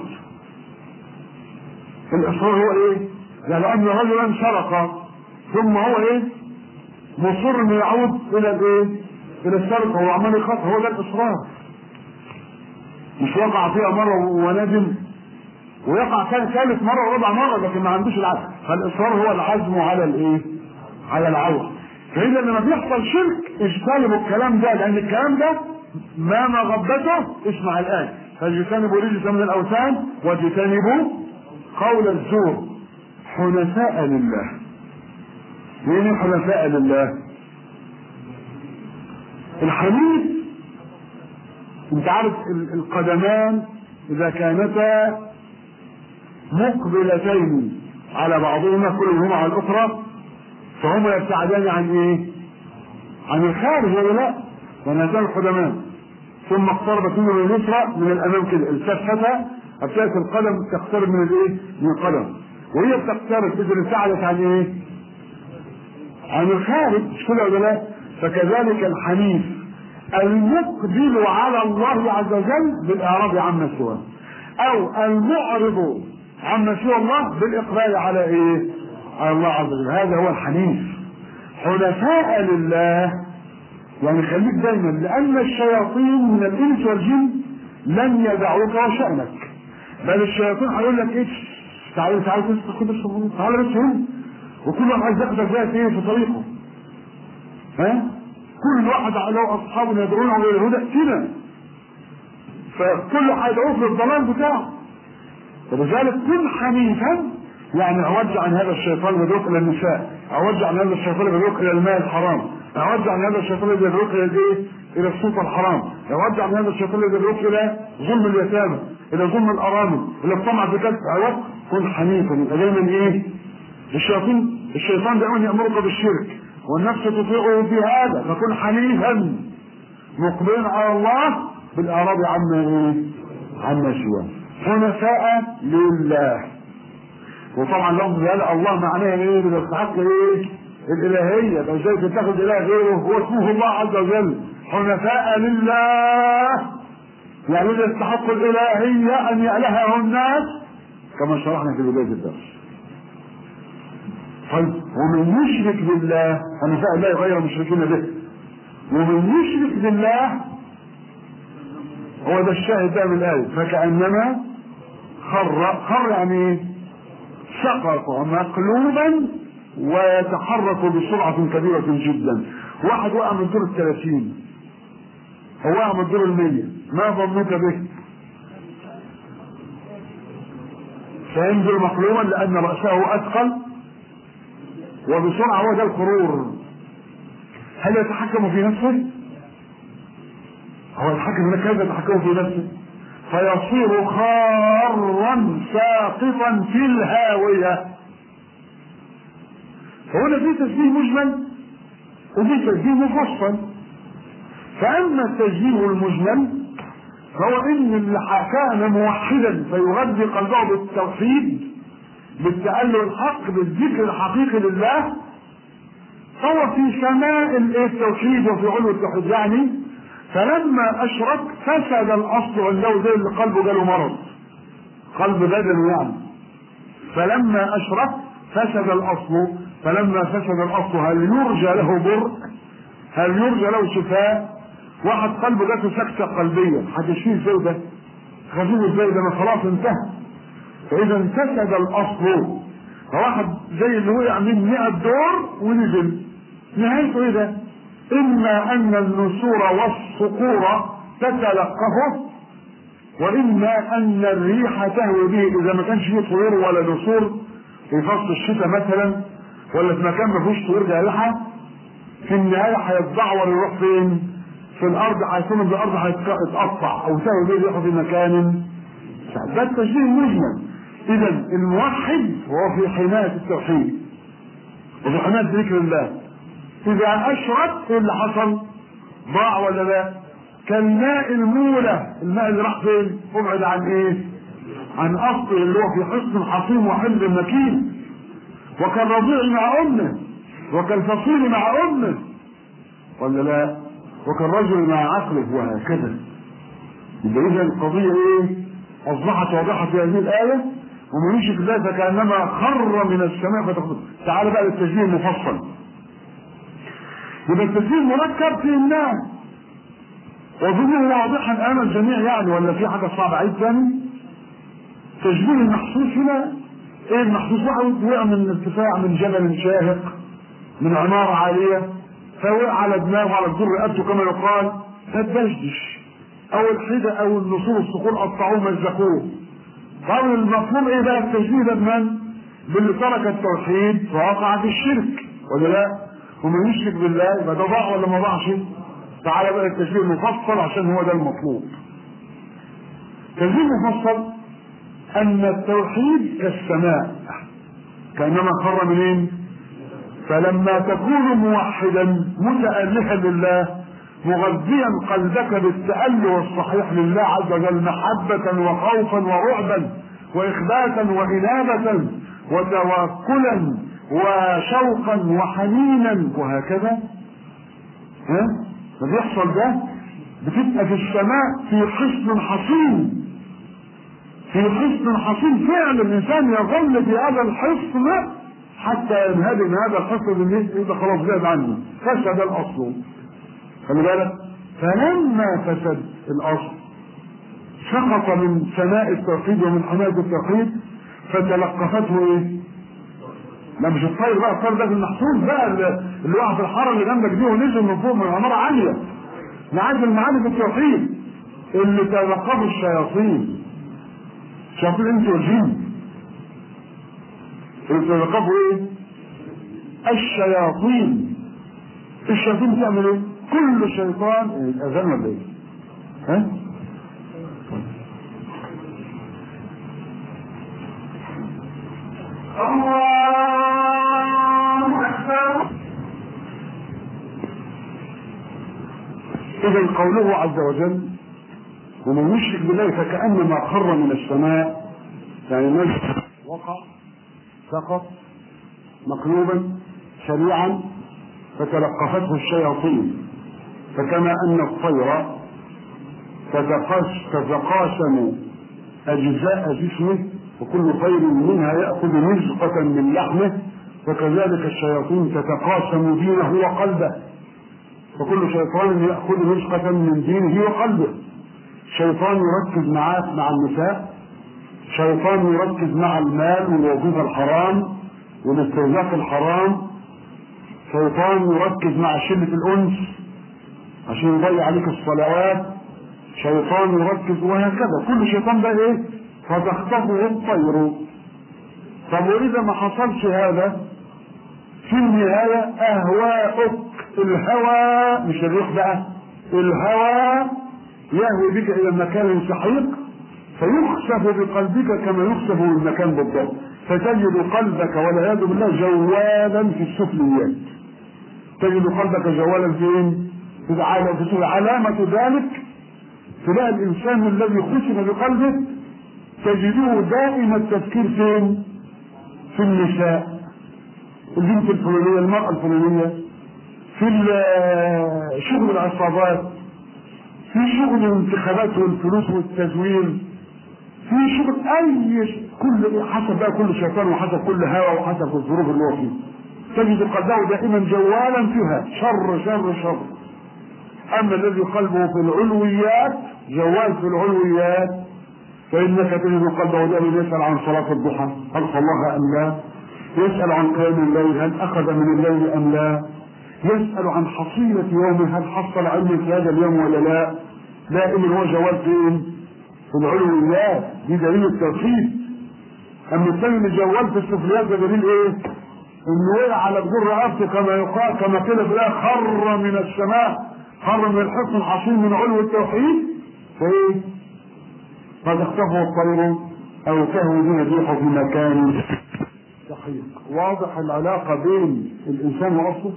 الاصرار هو ايه؟ يعني ان رجلا سرق ثم هو ايه؟ مصر انه يعود الى الايه؟ الى السرقه هو عمال يخاف هو ده الاصرار مش وقع فيها مره وندم ويقع ثاني ثالث مره ورابع مره لكن ما عندوش العزم فالاصرار هو العزم على الايه؟ على العود فاذا لما بيحصل شرك اجتنبوا الكلام ده لان الكلام ده ما مغبته اسمع الان فاجتنبوا رجس من الاوثان واجتنبوا قول الزور حنفاء لله مين حنفاء لله الحنيف انت عارف القدمان اذا كانتا مقبلتين على بعضهما كل منهما على الاخرى فهما يبتعدان عن ايه؟ عن الخارج ولا لا؟ ونزال القدمان ثم اقتربت منه اليسرى من الامام كده التفت ابتدت القدم تقترب من الايه؟ من القدم وهي بتقترب اذا ابتعدت عن ايه؟ عن الخارج مش كده ولا لا؟ فكذلك الحنيف المقبل على الله عز وجل بالاعراض عما سواه او المعرض عما سوى الله بالاقبال على ايه؟ على الله عز وجل هذا هو الحنيف حنفاء لله يعني خليك دايما لان الشياطين من الانس والجن لن يدعوك وشانك بل الشياطين هيقول لك ايه تعالى تعالى بس خد بس تعالى بس هنا وكل واحد عايز ياخدك بقى ايه في طريقه ها كل واحد له اصحاب يدعونه الى الهدى كده فكل هيدعوك للضلال بتاعه ولذلك كن حنيفا يعني اودع عن هذا الشيطان الذي يدعوك الى النساء اودع عن هذا الشيطان الذي يدعوك الى المال الحرام اودع عن هذا الشيطان الذي يدعوك الى الايه؟ الى السلطه الحرام اودع عن هذا الشيطان الذي يدعوك الى ظلم اليتامى الى ظلم الارامل الى الطمع في كذب ايوه كن حنيفا يبقى دايما ايه؟ الشياطين الشيطان دائما يامرك بالشرك والنفس تطيعه في هذا فكن حنيفا مقبلا على الله بالاعراض عما ايه؟ عما سواه حنفاء لله وطبعا لفظ لا الله معناه ايه بيستحق ايه الالهيه لو ازاي تتخذ اله غيره هو اسمه الله عز وجل حنفاء لله يعني يستحق الالهيه ان يالهه الناس كما شرحنا في بدايه الدرس طيب ومن يشرك بالله حنفاء الله غير مشركين به ومن يشرك بالله هو ده الشاهد ده من الايه فكانما خر خر يعني ايه سقط مقلوبا ويتحرك بسرعة كبيرة جدا واحد وقع من دور الثلاثين هو وقع من دور المية ما ظنك به سينزل مقلوبا لأن رأسه أثقل وبسرعة هو ده القرور هل يتحكم في نفسه؟ هو الحكم هنا كيف يتحكم في نفسه؟ فيصير خارا ساقطا في الهاوية هنا في تسجيل مجمل وفي تسجيل مفصل فأما التسجيل المجمل فهو إن اللي كان موحدا فيغذي قلبه بالتوحيد بالتأله الحق بالذكر الحقيقي لله فهو في سماء التوحيد وفي علو التوحيد يعني فلما اشرك فسد الاصل عنده زي اللي قلبه جاله مرض قلب بدنه يعني فلما اشرك فسد الاصل فلما فسد الاصل هل يرجى له بر هل يرجى له شفاء واحد قلبه جاته سكتة قلبية هتشفيه ازاي ده؟ خفيف ازاي ده ما خلاص انتهى فاذا فسد الاصل فواحد زي اللي وقع من 100 دور ونزل نهايته ايه ده؟ إما أن النسور والصقور تتلقفه وإما أن الريح تهوي به إذا ما كانش فيه طيور ولا نسور في فصل الشتاء مثلا ولا في مكان ما فيهوش طيور جارحة في النهاية هيتدعور يروح فين؟ في الأرض هيكون الأرض هيتقطع أو تهوي به يروح في مكان ده التشبيه المجمل إذا الموحد هو في حماية التوحيد وفي حماية ذكر الله إذا أشرك إيه اللي حصل؟ ضاع ولا لا؟ كالماء المولى، الماء اللي راح فين؟ ابعد عن إيه؟ عن أصله اللي هو في حصن حصين وحل مكين. وكالرضيع مع امه وكالفصيل مع امه ولا لا وكالرجل مع عقله وهكذا يبقى اذا القضيه ايه اصبحت واضحه في هذه الايه ومن يشرك الله فكانما خر من السماء فتخبط تعال بقى للتشبيه المفصل يبقى التشبيه المركب في الناس وظنه واضحا امام الجميع يعني ولا في حاجه صعبه عيد ثاني تشبيه المحسوس هنا ايه المحسوس واحد وقع من ارتفاع من جبل شاهق من عمارة عالية فوقع على دماغه على جدور رقبته كما يقال فاتدشدش او الحدة او النصور الصخور قطعوه مزقوه طبعا المفهوم ايه بقى التشبيه ده بمن؟ باللي ترك التوحيد فوقع في الشرك ولا لا؟ ومن يشرك بالله يبقى ده ضاع ولا ما ضاعش؟ تعالى بقى التشبيه المفصل عشان هو ده المطلوب. التشبيه المفصل ان التوحيد كالسماء كانما خر منين؟ فلما تكون موحدا متألها لله مغذيا قلبك بالتأله الصحيح لله عز وجل محبة وخوفا ورعبا وإخباتا وإنابة وتوكلا وشوقا وحنينا وهكذا ها بيحصل ده بتبقى في السماء في حصن حصين في حصن حصين فعلا الانسان يظل في هذا الحصن حتى ينهدم هذا الحصن بالنسبه يبقى خلاص بعد عنه فسد الاصل خلي بالك فلما فسد الاصل سقط من سماء التوحيد ومن حماية التوحيد فتلقفته ايه؟ لا مش الطير بقى الطير ده في المحصول بقى اللي وقع في الحاره اللي جنبك دي ونزل من فوق من عماره عاليه معاك المعاني في التوحيد اللي تلقفه الشياطين شياطين انت والجن اللي تلقفه ايه؟ الشياطين الشياطين بتعمل ايه؟ كل شيطان الاذان ولا ايه؟ ها؟ الله اكبر اذا قوله عز وجل ومن يشرك بالله فكانما خر من السماء يعني نزل وقع سقط مقلوبا سريعا فتلقفته الشياطين فكما ان الطير تتقاسم اجزاء جسمه وكل طير منها ياخذ نزقه من لحمه فكذلك الشياطين تتقاسم دينه وقلبه فكل شيطان ياخذ نزقه من دينه وقلبه شيطان يركز معاك مع النساء شيطان يركز مع المال والوظيفه الحرام والاستهلاك الحرام شيطان يركز مع شله الانس عشان يضيع عليك الصلوات شيطان يركز وهكذا كل شيطان بقى ايه فتخطفه الطير طب واذا ما حصلش هذا في النهاية اهواءك الهوى مش الريح بقى الهوى يهوي بك الى مكان سحيق فيخسف بقلبك كما يخسف المكان بالضبط فتجد قلبك والعياذ بالله جوالا في السفليات تجد قلبك جوالا فين؟ في علامة ذلك تلاقي الإنسان الذي خسف بقلبه تجده دائم التفكير فين؟ في النساء البنت الفلانية المرأة الفلانية في شغل العصابات في شغل الانتخابات والفلوس والتزوير في شغل اي كل حسب بقى كل شيطان وحسب كل هوى وحسب الظروف اللي هو فيه تجد قلبه دائما جوالا فيها شر شر شر اما الذي قلبه في العلويات جوال في العلويات فانك تجد قلبه دائما يسال عن صلاه الضحى هل صلاها ام لا يسال عن قيام الليل هل اخذ من الليل ام لا يسال عن حصيله يومه هل حصل علم في هذا اليوم ولا لا دائما هو جوال فين في العلويات دي دليل التوحيد اما الثاني اللي جوال في السفليات ده دليل ايه انه وقع على جدور رقبته كما يقال كما كده في الايه خر من السماء خر من الحصن الحصين من علو التوحيد فايه فتخطفه الطير او تهوي به الريح في مكان سحيق واضح العلاقه بين الانسان واصله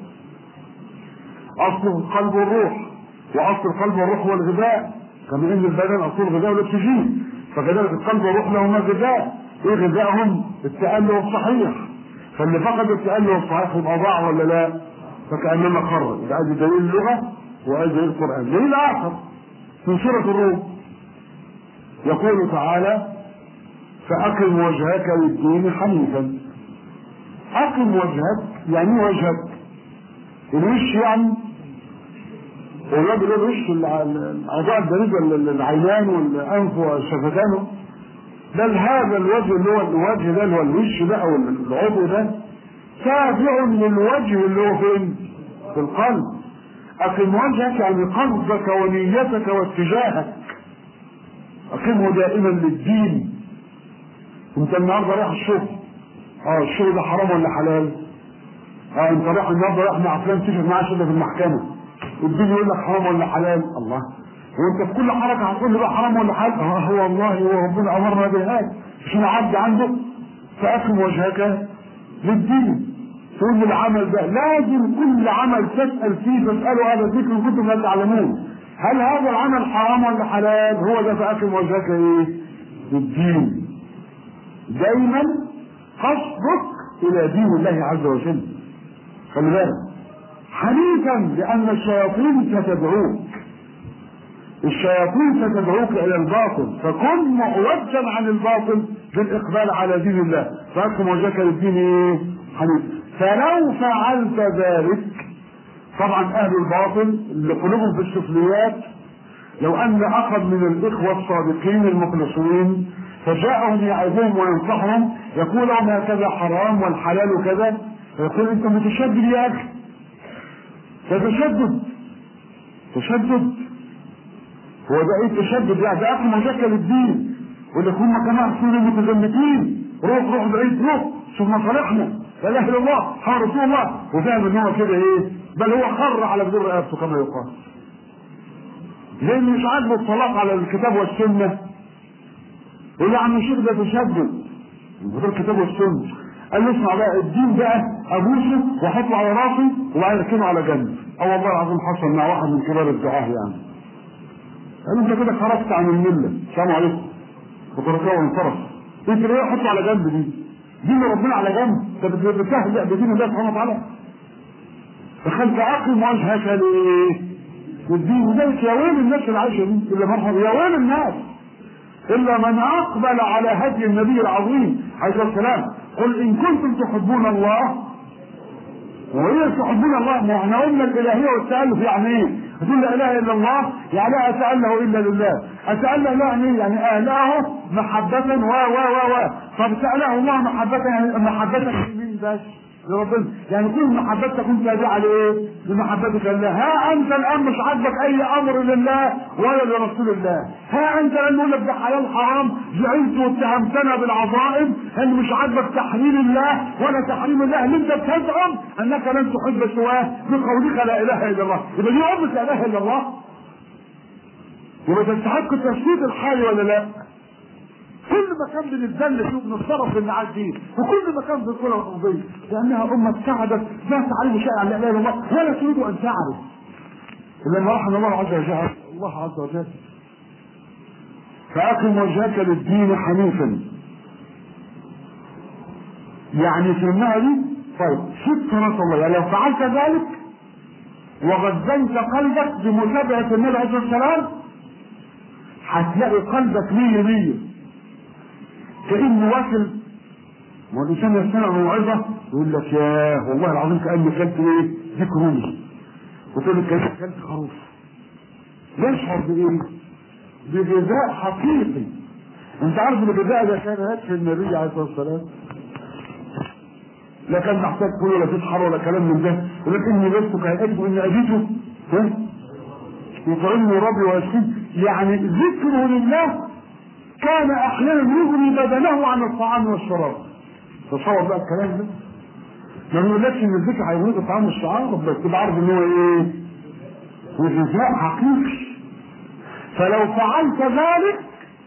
اصل القلب والروح واصل القلب والروح هو الغذاء كما ان البدن اصل الغذاء والاكسجين فكذلك القلب والروح لهما غذاء ايه غذائهم التأله الصحيح فاللي فقد التأله الصحيح يبقى ضاع ولا لا؟ فكأنما خرج يبقى ادي دليل اللغة وادي دليل القرآن دليل آخر في سورة الروم يقول تعالى فأقم وجهك للدين حنيفا أقم وجهك يعني وجهك الوش يعني والراجل له وش الاعضاء الجديده العينان والانف والشفتان بل هذا الوجه اللي هو الوجه ده اللي هو الوش ده او العضو ده تابع للوجه اللي هو فين؟ في القلب أقم وجهك يعني قلبك ونيتك واتجاهك أقمه دائما للدين أنت النهارده رايح الشغل اه الشغل ده حرام ولا حلال؟ اه انت رايح النهارده رايح مع فلان تشهد معاه شهاده في المحكمه الدين يقول لك حرام ولا حلال الله وانت في كل حركه هتقول لي بقى حرام ولا حلال اه هو والله هو ربنا امرنا بهذا مش عبد عنده فاقم وجهك للدين تقول لي العمل ده لازم كل عمل تسال فيه تساله هذا الذكر ان كنتم لا تعلمون هل هذا العمل حرام ولا حلال هو ده فاقم وجهك ايه للدين دايما قصدك الى دين الله عز وجل خلي بالك حنيفا لان الشياطين ستدعوك الشياطين ستدعوك الى الباطل فكن معوجا عن الباطل بالاقبال على دين الله فاقم وجهك للدين ايه حنيف فلو فعلت ذلك طبعا اهل الباطل اللي قلوبهم في السفليات لو ان اخذ من الاخوه الصادقين المخلصين فجاءهم يعظهم وينصحهم يقول لهم هكذا حرام والحلال كذا فيقول انت متشدد يا اخي تتشدد تشدد هو ده ايه تشدد يعني ده اقوى مشاكل الدين يقول لك هم كمان اصلا متزمتين روح روح بعيد روح شوف مصالحنا لا اله الا الله حار رسول الله وفاهم ان هو كده ايه بل هو خر على بدون رقبته كما يقال لان مش عاجبه الطلاق على الكتاب والسنه يقول له يا عم الشيخ ده تشدد من غير الكتاب والسنه قال له اسمع بقى الدين بقى ابوسه واحطه على راسي وبعدين اركنه على جنب اه والله العظيم حصل مع واحد من كبار الدعاه يعني قال انت كده خرجت عن المله السلام عليكم وتركه وانصرف انت ليه حطه على جنب دي دين ربنا على جنب انت بتهزأ بدين الله سبحانه وتعالى دخلت اقم وجهك لايه؟ للدين وذلك يا ويل الناس اللي عايشه دي الا مرحبا يا ويل الناس الا من اقبل على هدي النبي العظيم عليه الصلاه والسلام قل ان كنتم تحبون الله وهي تحبون الله ما احنا قلنا الالهيه والتالف يعني ايه؟ تقول لا اله الا الله يعني لا اتاله الا لله اتاله لا يعني ايه؟ يعني اله محبه و و و و طب ساله الله محبه يعني محبه لمين بس؟ لربنا يعني كل محبتك كنت تابعه لايه؟ لمحبتك لله ها انت الان مش عاجبك اي امر لله ولا لرسول الله ها انت لما يقول لك ده حلال حرام زعلت واتهمتنا بالعظائم ان مش عاجبك تحليل الله ولا تحريم الله اللي انت بتزعم انك لن تحب سواه بقولك لا اله الا الله يبقى دي امر لا اله الا الله يبقى تستحق التشديد الحالي ولا لا؟ كل مكان بنتذل فيه بنتصرف بالنعاس دي وكل مكان في الكره الارضيه لانها امه ابتعدت لا تعرف شيئا عن لا اله الا الله ولا تريد ان تعرف لما رحم الله عز وجل الله عز وجل فاقم وجهك للدين حنيفا يعني في دي طيب سترة الله يعني لو فعلت ذلك وغذيت قلبك بمتابعة النبي عليه الصلاة والسلام هتلاقي قلبك مية مية كأنه واكل ما الإنسان يستمع موعظة يقول لك ياه والله العظيم كأني كلت إيه؟ ديك رومي وتقول لك كأني كلت خروف يشعر بإيه؟ بغذاء حقيقي أنت عارف إن الغذاء ده كان يكفي النبي عليه الصلاة والسلام لا كان محتاج كل ولا تسحر ولا كلام من ده ولكن إني لست كهيئته إني أجيته ها؟ يطعمني ربي ويسكن يعني ذكره لله كان احيانا يغني بدنه عن الطعام والشراب تصور بقى الكلام ده ما بنقولكش ان الذكر هيغنيك الطعام والشراب بس تبقى عارف ان هو ايه وغذاء حقيقي فلو فعلت ذلك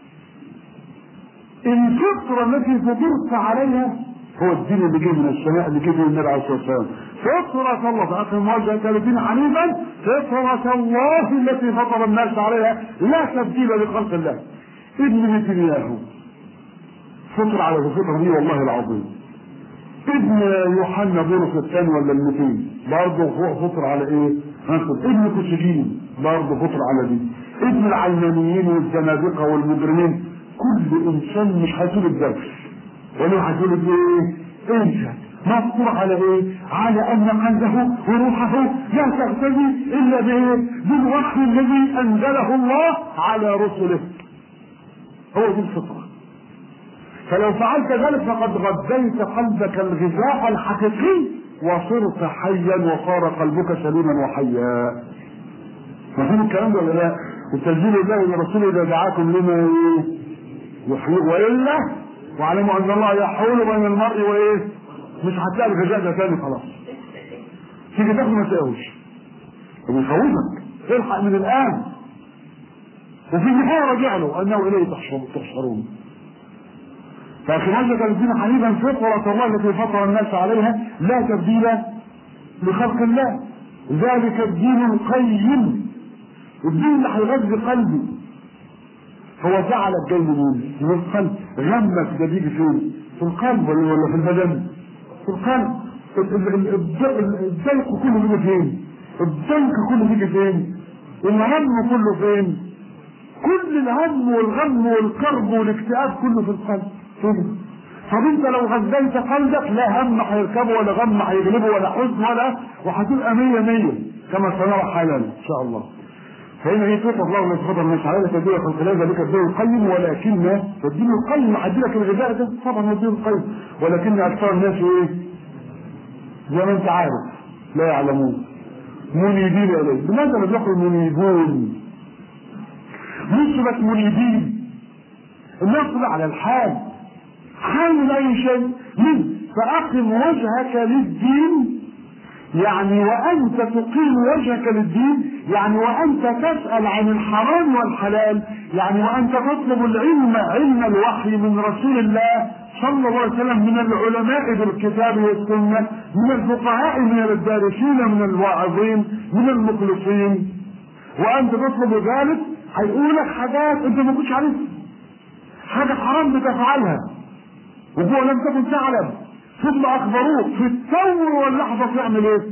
الفطرة التي فطرت عليها هو الدين اللي جه من السماء اللي جه من النبي عليه الصلاه والسلام فطرة الله فأقم وجهك للدين حنيفا فطرة الله التي فطر الناس عليها لا تبديل لخلق الله ابن نتنياهو فطر على الفطرة دي والله العظيم ابن يوحنا بولس الثاني ولا المتين برضه هو فطر على ايه؟ هنقول ابن كوسجين برضه فطر على دي ابن العلمانيين والزنادقه والمجرمين كل انسان مش هيطول الدرس ولا هيطول ايه؟ انت مذكور على ايه؟ على ان قلبه وروحه لا تهتدي الا بايه؟ بالوحي الذي انزله الله على رسله. هو دي الفطره. فلو فعلت ذلك فقد غذيت قلبك الغذاء الحقيقي وصرت حيا وصار قلبك سليما وحيا. مفهوم الكلام ده ولا لا؟ التسجيل الله ورسوله اذا دعاكم لما ايه؟ يحيي والا واعلموا ان الله يحول بين المرء وايه؟ مش هتلاقي الغذاء ده تاني خلاص. تيجي تاكل ما تلاقيهوش. وبيخوفك الحق من الان. وفي النهايه راجع له انه اليه تحشرون. فأخراجك الدين حنيفا فطرة الله التي فطر الناس عليها لا تبديل لخلق الله ذلك الدين القيم الدين اللي هيغذي قلبي هو جعلك جاي منين؟ من القلب غمك ده بيجي فين؟ في القلب ولا ولا في البدن؟ في القلب الضيق كله بيجي فين؟ الضيق كله بيجي فين؟ الهم كله فين؟ كل الهم والغم والكرب والاكتئاب كله في القلب كده طب انت لو غذيت قلبك لا هم هيركبه ولا غم هيغلبه ولا حزن ولا وهتبقى مية مية كما سنرى حالا ان شاء الله فهنا هي فطر الله التي فطر الناس عليها تدير خلق الله ذلك الدين القيم ولكن الدين القيم هدي لك الغذاء ده طبعا الدين القيم ولكن اكثر الناس ايه؟ زي ما انت عارف لا يعلمون منيبين اليه لماذا لم يقل منيبون؟ مش بس منيبين الناس على الحال حال من اي شيء من فاقم وجهك للدين يعني وانت تقيم وجهك للدين يعني وانت تسال عن الحرام والحلال يعني وانت تطلب العلم علم الوحي من رسول الله صلى الله عليه وسلم من العلماء بالكتاب والسنه من الفقهاء من الدارسين من الواعظين من المخلصين وانت تطلب ذلك هيقول لك حاجات انت ما كنتش عارفها حاجه حرام بتفعلها وهو لم تكن تعلم ثم اخبروك في التو واللحظه تعمل ايه؟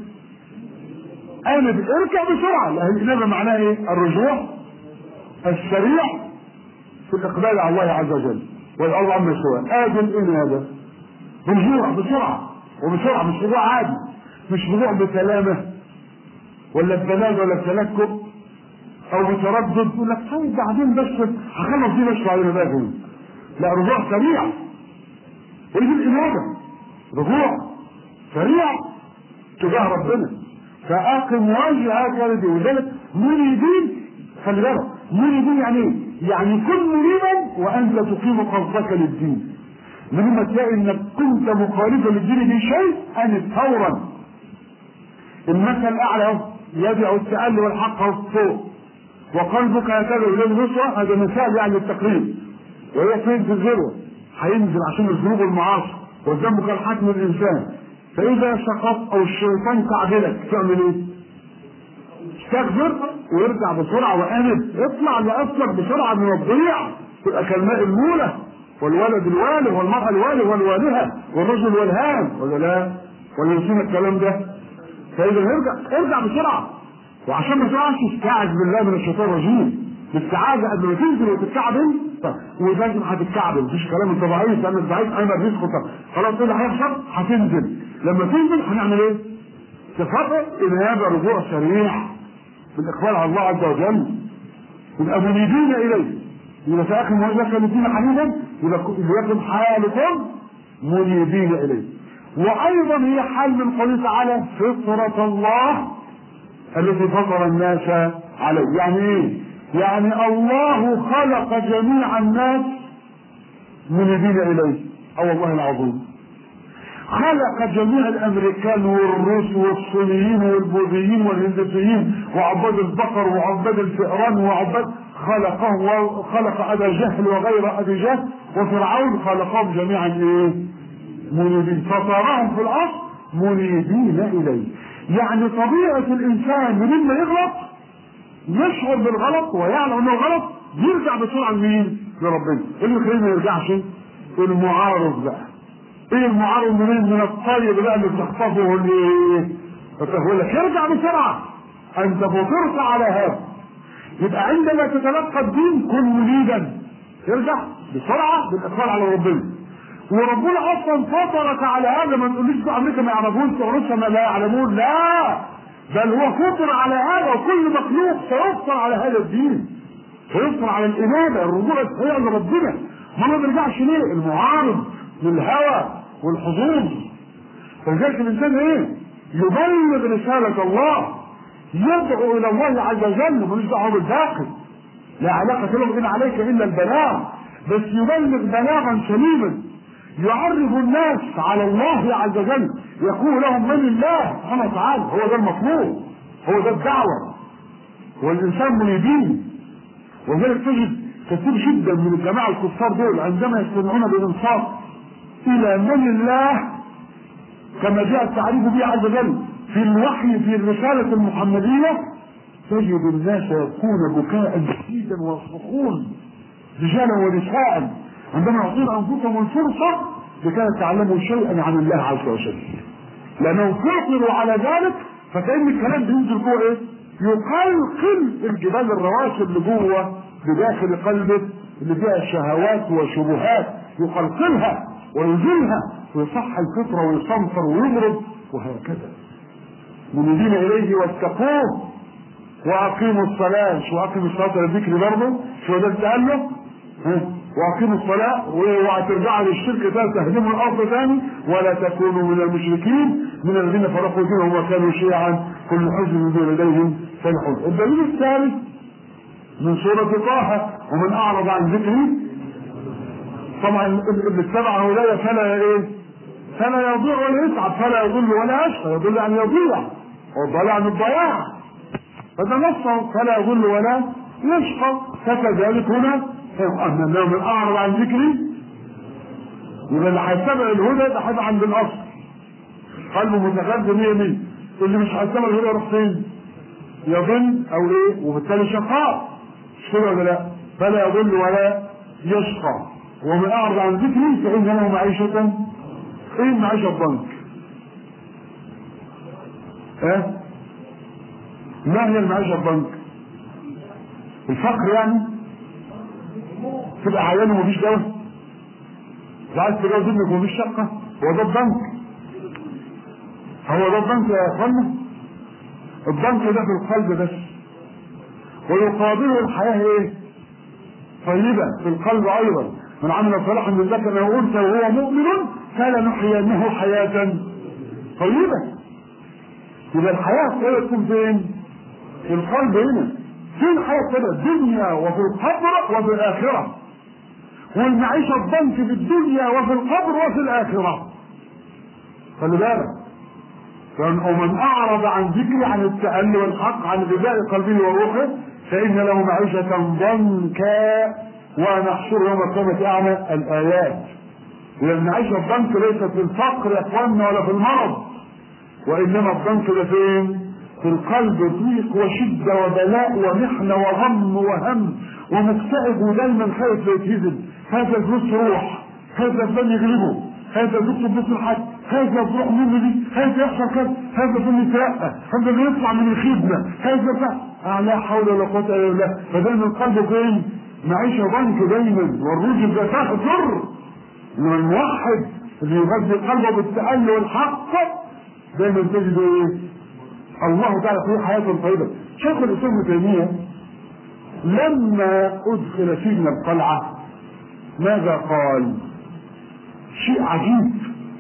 قامت اركع بسرعه لان الانابه معناها ايه؟ الرجوع السريع في الاقبال على الله عز وجل والارض عما سواه ادي الانابه رجوع بسرعه وبسرعه مش رجوع عادي مش رجوع بسلامه ولا ببلاد ولا بتلكك او بتردد يقول لك طيب بعدين بس هخلص دي بس بعدين باجي لا رجوع سريع ودي الإنابة رجوع سريع تجاه ربنا فأقم وجهك لدي وذلك مريدين خلي بالك مريدين يعني ايه؟ يعني كن مريدا وأنت تقيم قصدك للدين لما تلاقي انك كنت مخالفا للدين بشيء انت فورا المثل الاعلى اهو يدعو التألي والحق اهو فوق وقلبك هكذا يريد النصرة هذا مثال يعني للتقريب وهي فين في الذروة هينزل عشان الذنوب والمعاصي والذنب كالحكم الانسان فاذا سقط او الشيطان تعدلك تعمل ايه؟ استغفر ويرجع بسرعه وامن اطلع لاصلك بسرعه من الضيع تبقى كالماء المولى والولد الوالد والمرأة الوالد والوالهة والرجل والهام ولا لا؟ ولا نسينا الكلام ده؟ فإذا ارجع ارجع بسرعة وعشان ما تقعش استعذ بالله من الشيطان الرجيم الاستعاذة قبل ما تنزل وتتكعبل ولازم هتتكعبل مفيش كلام انت ضعيف لان الضعيف ايمن رزقه خلاص ايه اللي هيحصل؟ هتنزل لما تنزل هنعمل ايه؟ تفرق انابه رجوع سريع بالاقبال على الله عز وجل يبقى منيبين اليه يبقى في اخر وجهك للدين حنيفا يبقى يكن حالكم منيبين اليه وايضا هي حال من قوله تعالى فطرة الله التي فطر الناس عليه يعني ايه؟ يعني الله خلق جميع الناس منيبين اليه او والله العظيم خلق جميع الامريكان والروس والصينيين والبوذيين والهندسيين وعباد البقر وعباد الفئران وعباد خلقهم وخلق ابا جهل وغير ابي جهل وفرعون خلقهم جميعا ايه؟ منيبين فصارهم في الاصل منيبين اليه يعني طبيعه الانسان من ما يغلط يشعر بالغلط ويعلم انه غلط يرجع بسرعه لمين؟ لربنا اللي يخليه ما يرجعش المعارض بقى ايه المعارض منين من الطيب بقى اللي بتخطفه اللي فتقول لك ارجع بسرعه انت فطرت على هذا يبقى عندما تتلقى الدين كن منيبا ارجع بسرعه بالاقبال على ربنا وربنا اصلا فطرك على هذا ما تقوليش بقى امريكا ما يعرفونش وروسيا ما لا يعلمون لا بل هو فطر على هذا وكل مخلوق سيفطر على هذا الدين سيفطر على الانابه الرجوع الصحيح لربنا ما ما بيرجعش ليه المعارض للهوى والحظوظ فلذلك الانسان ايه يبلغ رساله الله يدعو الى الله عز وجل ملوش دعوه بالباقي لا علاقه له ان عليك الا البلاغ بس يبلغ بلاغا سليما يعرف الناس على الله عز وجل يقول لهم من الله سبحانه وتعالى هو ده المطلوب هو ده الدعوه والانسان منيبين ولذلك تجد كثير جدا من الجماعه الكفار دول عندما يستمعون بالانصاف الى من الله كما جاء التعريف به عز وجل في الوحي في الرساله المحمديه تجد الناس يبكون بكاء شديدا ويصرخون رجالا ونساء عندما يعطون انفسهم الفرصه لكي يتعلموا شيئا عن الله عز وجل لانهم فطروا على ذلك فكان الكلام بينزل جوه ايه؟ يقلقل الجبال الرواسي اللي جوه بداخل قلبه اللي فيها شهوات وشبهات يقلقلها ويزيلها ويصح الفطره ويصنفر ويضرب وهكذا منيبين اليه واتقوه واقيموا الصلاه مش واقيموا الصلاه للذكر برضه شو ده قال له واقيموا الصلاة واوعى ترجعوا للشرك ده تهدموا الارض ثاني ولا تكونوا من المشركين من الذين فرقوا دينهم وكانوا شيعا كل حزب بما لديهم فرحون. الدليل الثالث من سورة طه ومن اعرض عن ذكري طبعا اللي اتبع هؤلاء فلا ايه؟ فلا يضيع ولا يتعب فلا يضل ولا يشقى يضل ان يضيع والضلال عن الضياع فده نصه فلا يضل ولا يشقى فكذلك هنا انه من اعرض عن ذكري يبقى اللي هيتبع الهدى ده هيبقى عند الاصل قلبه متقدم يمين اللي مش هيتبع الهدى يروح فين؟ يضل او ايه؟ وبالتالي شقاء مش كده ولا لا؟ فلا يضل ولا يشقى ومن اعرض عن ذكري فان له معيشة ايه معيشة الضنك؟ ها؟ ما هي المعيشة الضنك؟ الفقر يعني؟ تبقى عيان ومفيش دواء عايز تجوز ابنك ومفيش شقة هو ده البنك هو ده البنك يا اخوانا البنك ده في القلب بس ويقابله الحياة ايه طيبة في القلب ايضا من عمل صالحا من ذكر او انثى وهو مؤمن فلنحيينه حياة طيبة يبقى الحياة الطيبة تكون فين؟ في القلب هنا فين حياة كده الدنيا وفي القبر وفي الآخرة والمعيشة الضنك في الدنيا وفي القبر وفي الآخرة خلي بالك ومن أعرض عن ذكري عن التألي والحق عن غذاء قلبه وروحه فإن له معيشة ضنكا ونحشر يوم القيامة أعمى الآيات لأن المعيشة الضنك ليست في الفقر يا إخواننا ولا في المرض وإنما الضنك ده فين؟ في القلب ضيق وشدة وبلاء ومحنة وغم وهم ومكتئب ودايما خايف يتهزم هذا الفلوس تروح هذا الفن يغلبه هذا يكتب باسم الحج هذا تروح منه دي هذا يحصل كذا هذا الفن يترقى هذا اللي يطلع من الخدمة هذا آه لا حول ولا قوة الا بالله فدايما القلب فين؟ معيشة ضنك دايما والرجل ده تحضر انما الموحد اللي يغذي قلبه بالتألي والحق دايما تجد ايه؟ الله تعالى فيه حياة طيبة شيخ الإسلام ابن تيمية لما أدخل سجن القلعة ماذا قال؟ شيء عجيب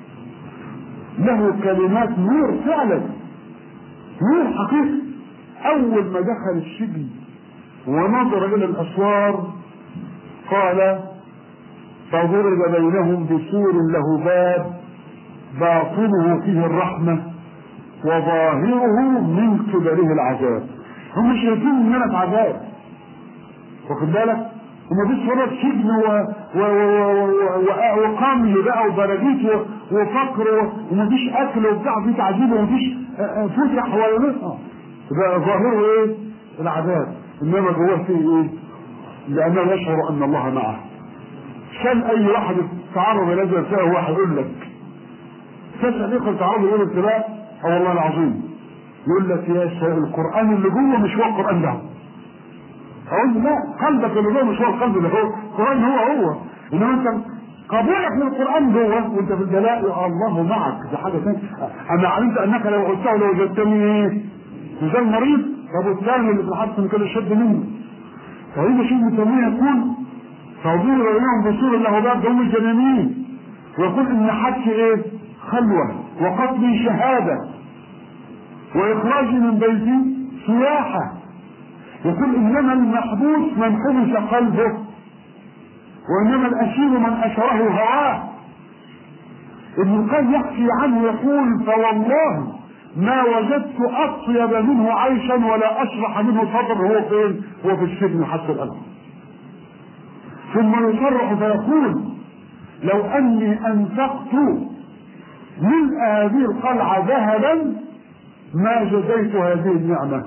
له كلمات نور فعلا نور حقيقي أول ما دخل السجن ونظر إلى الأسوار قال فضرب بينهم بسور له باب باطنه فيه الرحمه وظاهره من قبله العذاب هم شايفين ان انا في عذاب واخد بالك ومفيش فرص سجن و... و... و... و... وقمل بقى وبراجيت و... وفقر ومفيش اكل وبتاع في تعذيب ومفيش فسح ولا نصح يبقى ظاهره ايه؟ العذاب انما جواه فيه ايه؟ لانه يشعر ان الله معه كان اي واحد تعرض الى هذا هو هيقول لك تسال اخوه تعالوا يقولوا ابتلاء اه والله العظيم يقول لك يا شيخ القران اللي جوه مش هو القران ده اقول لا قلبك اللي جوه مش هو القلب اللي هو القران هو هو انما انت قبولك للقران جوه وانت في البلاء يا الله معك ده حاجه ثانيه انا علمت انك لو قلته لو وجدتني ايه مثال مريض طب والثاني اللي في الحبس كده شد مني فهي شيء مسميه يكون توضيح اليوم بصور له باب هم الجنانين ويقول ان حج ايه خلوه وقتل شهاده واخراجي من بيتي سياحه يقول انما المحبوس من حبس قلبه وانما الاسير من اشره هواه ابن القيم يحكي عنه يقول فوالله ما وجدت اطيب منه عيشا ولا اشرح منه صدر هو فين؟ هو في السجن حتى الان. ثم يصرح فيقول لو اني انفقت ملء هذه القلعه ذهبا ما جزيت هذه النعمه.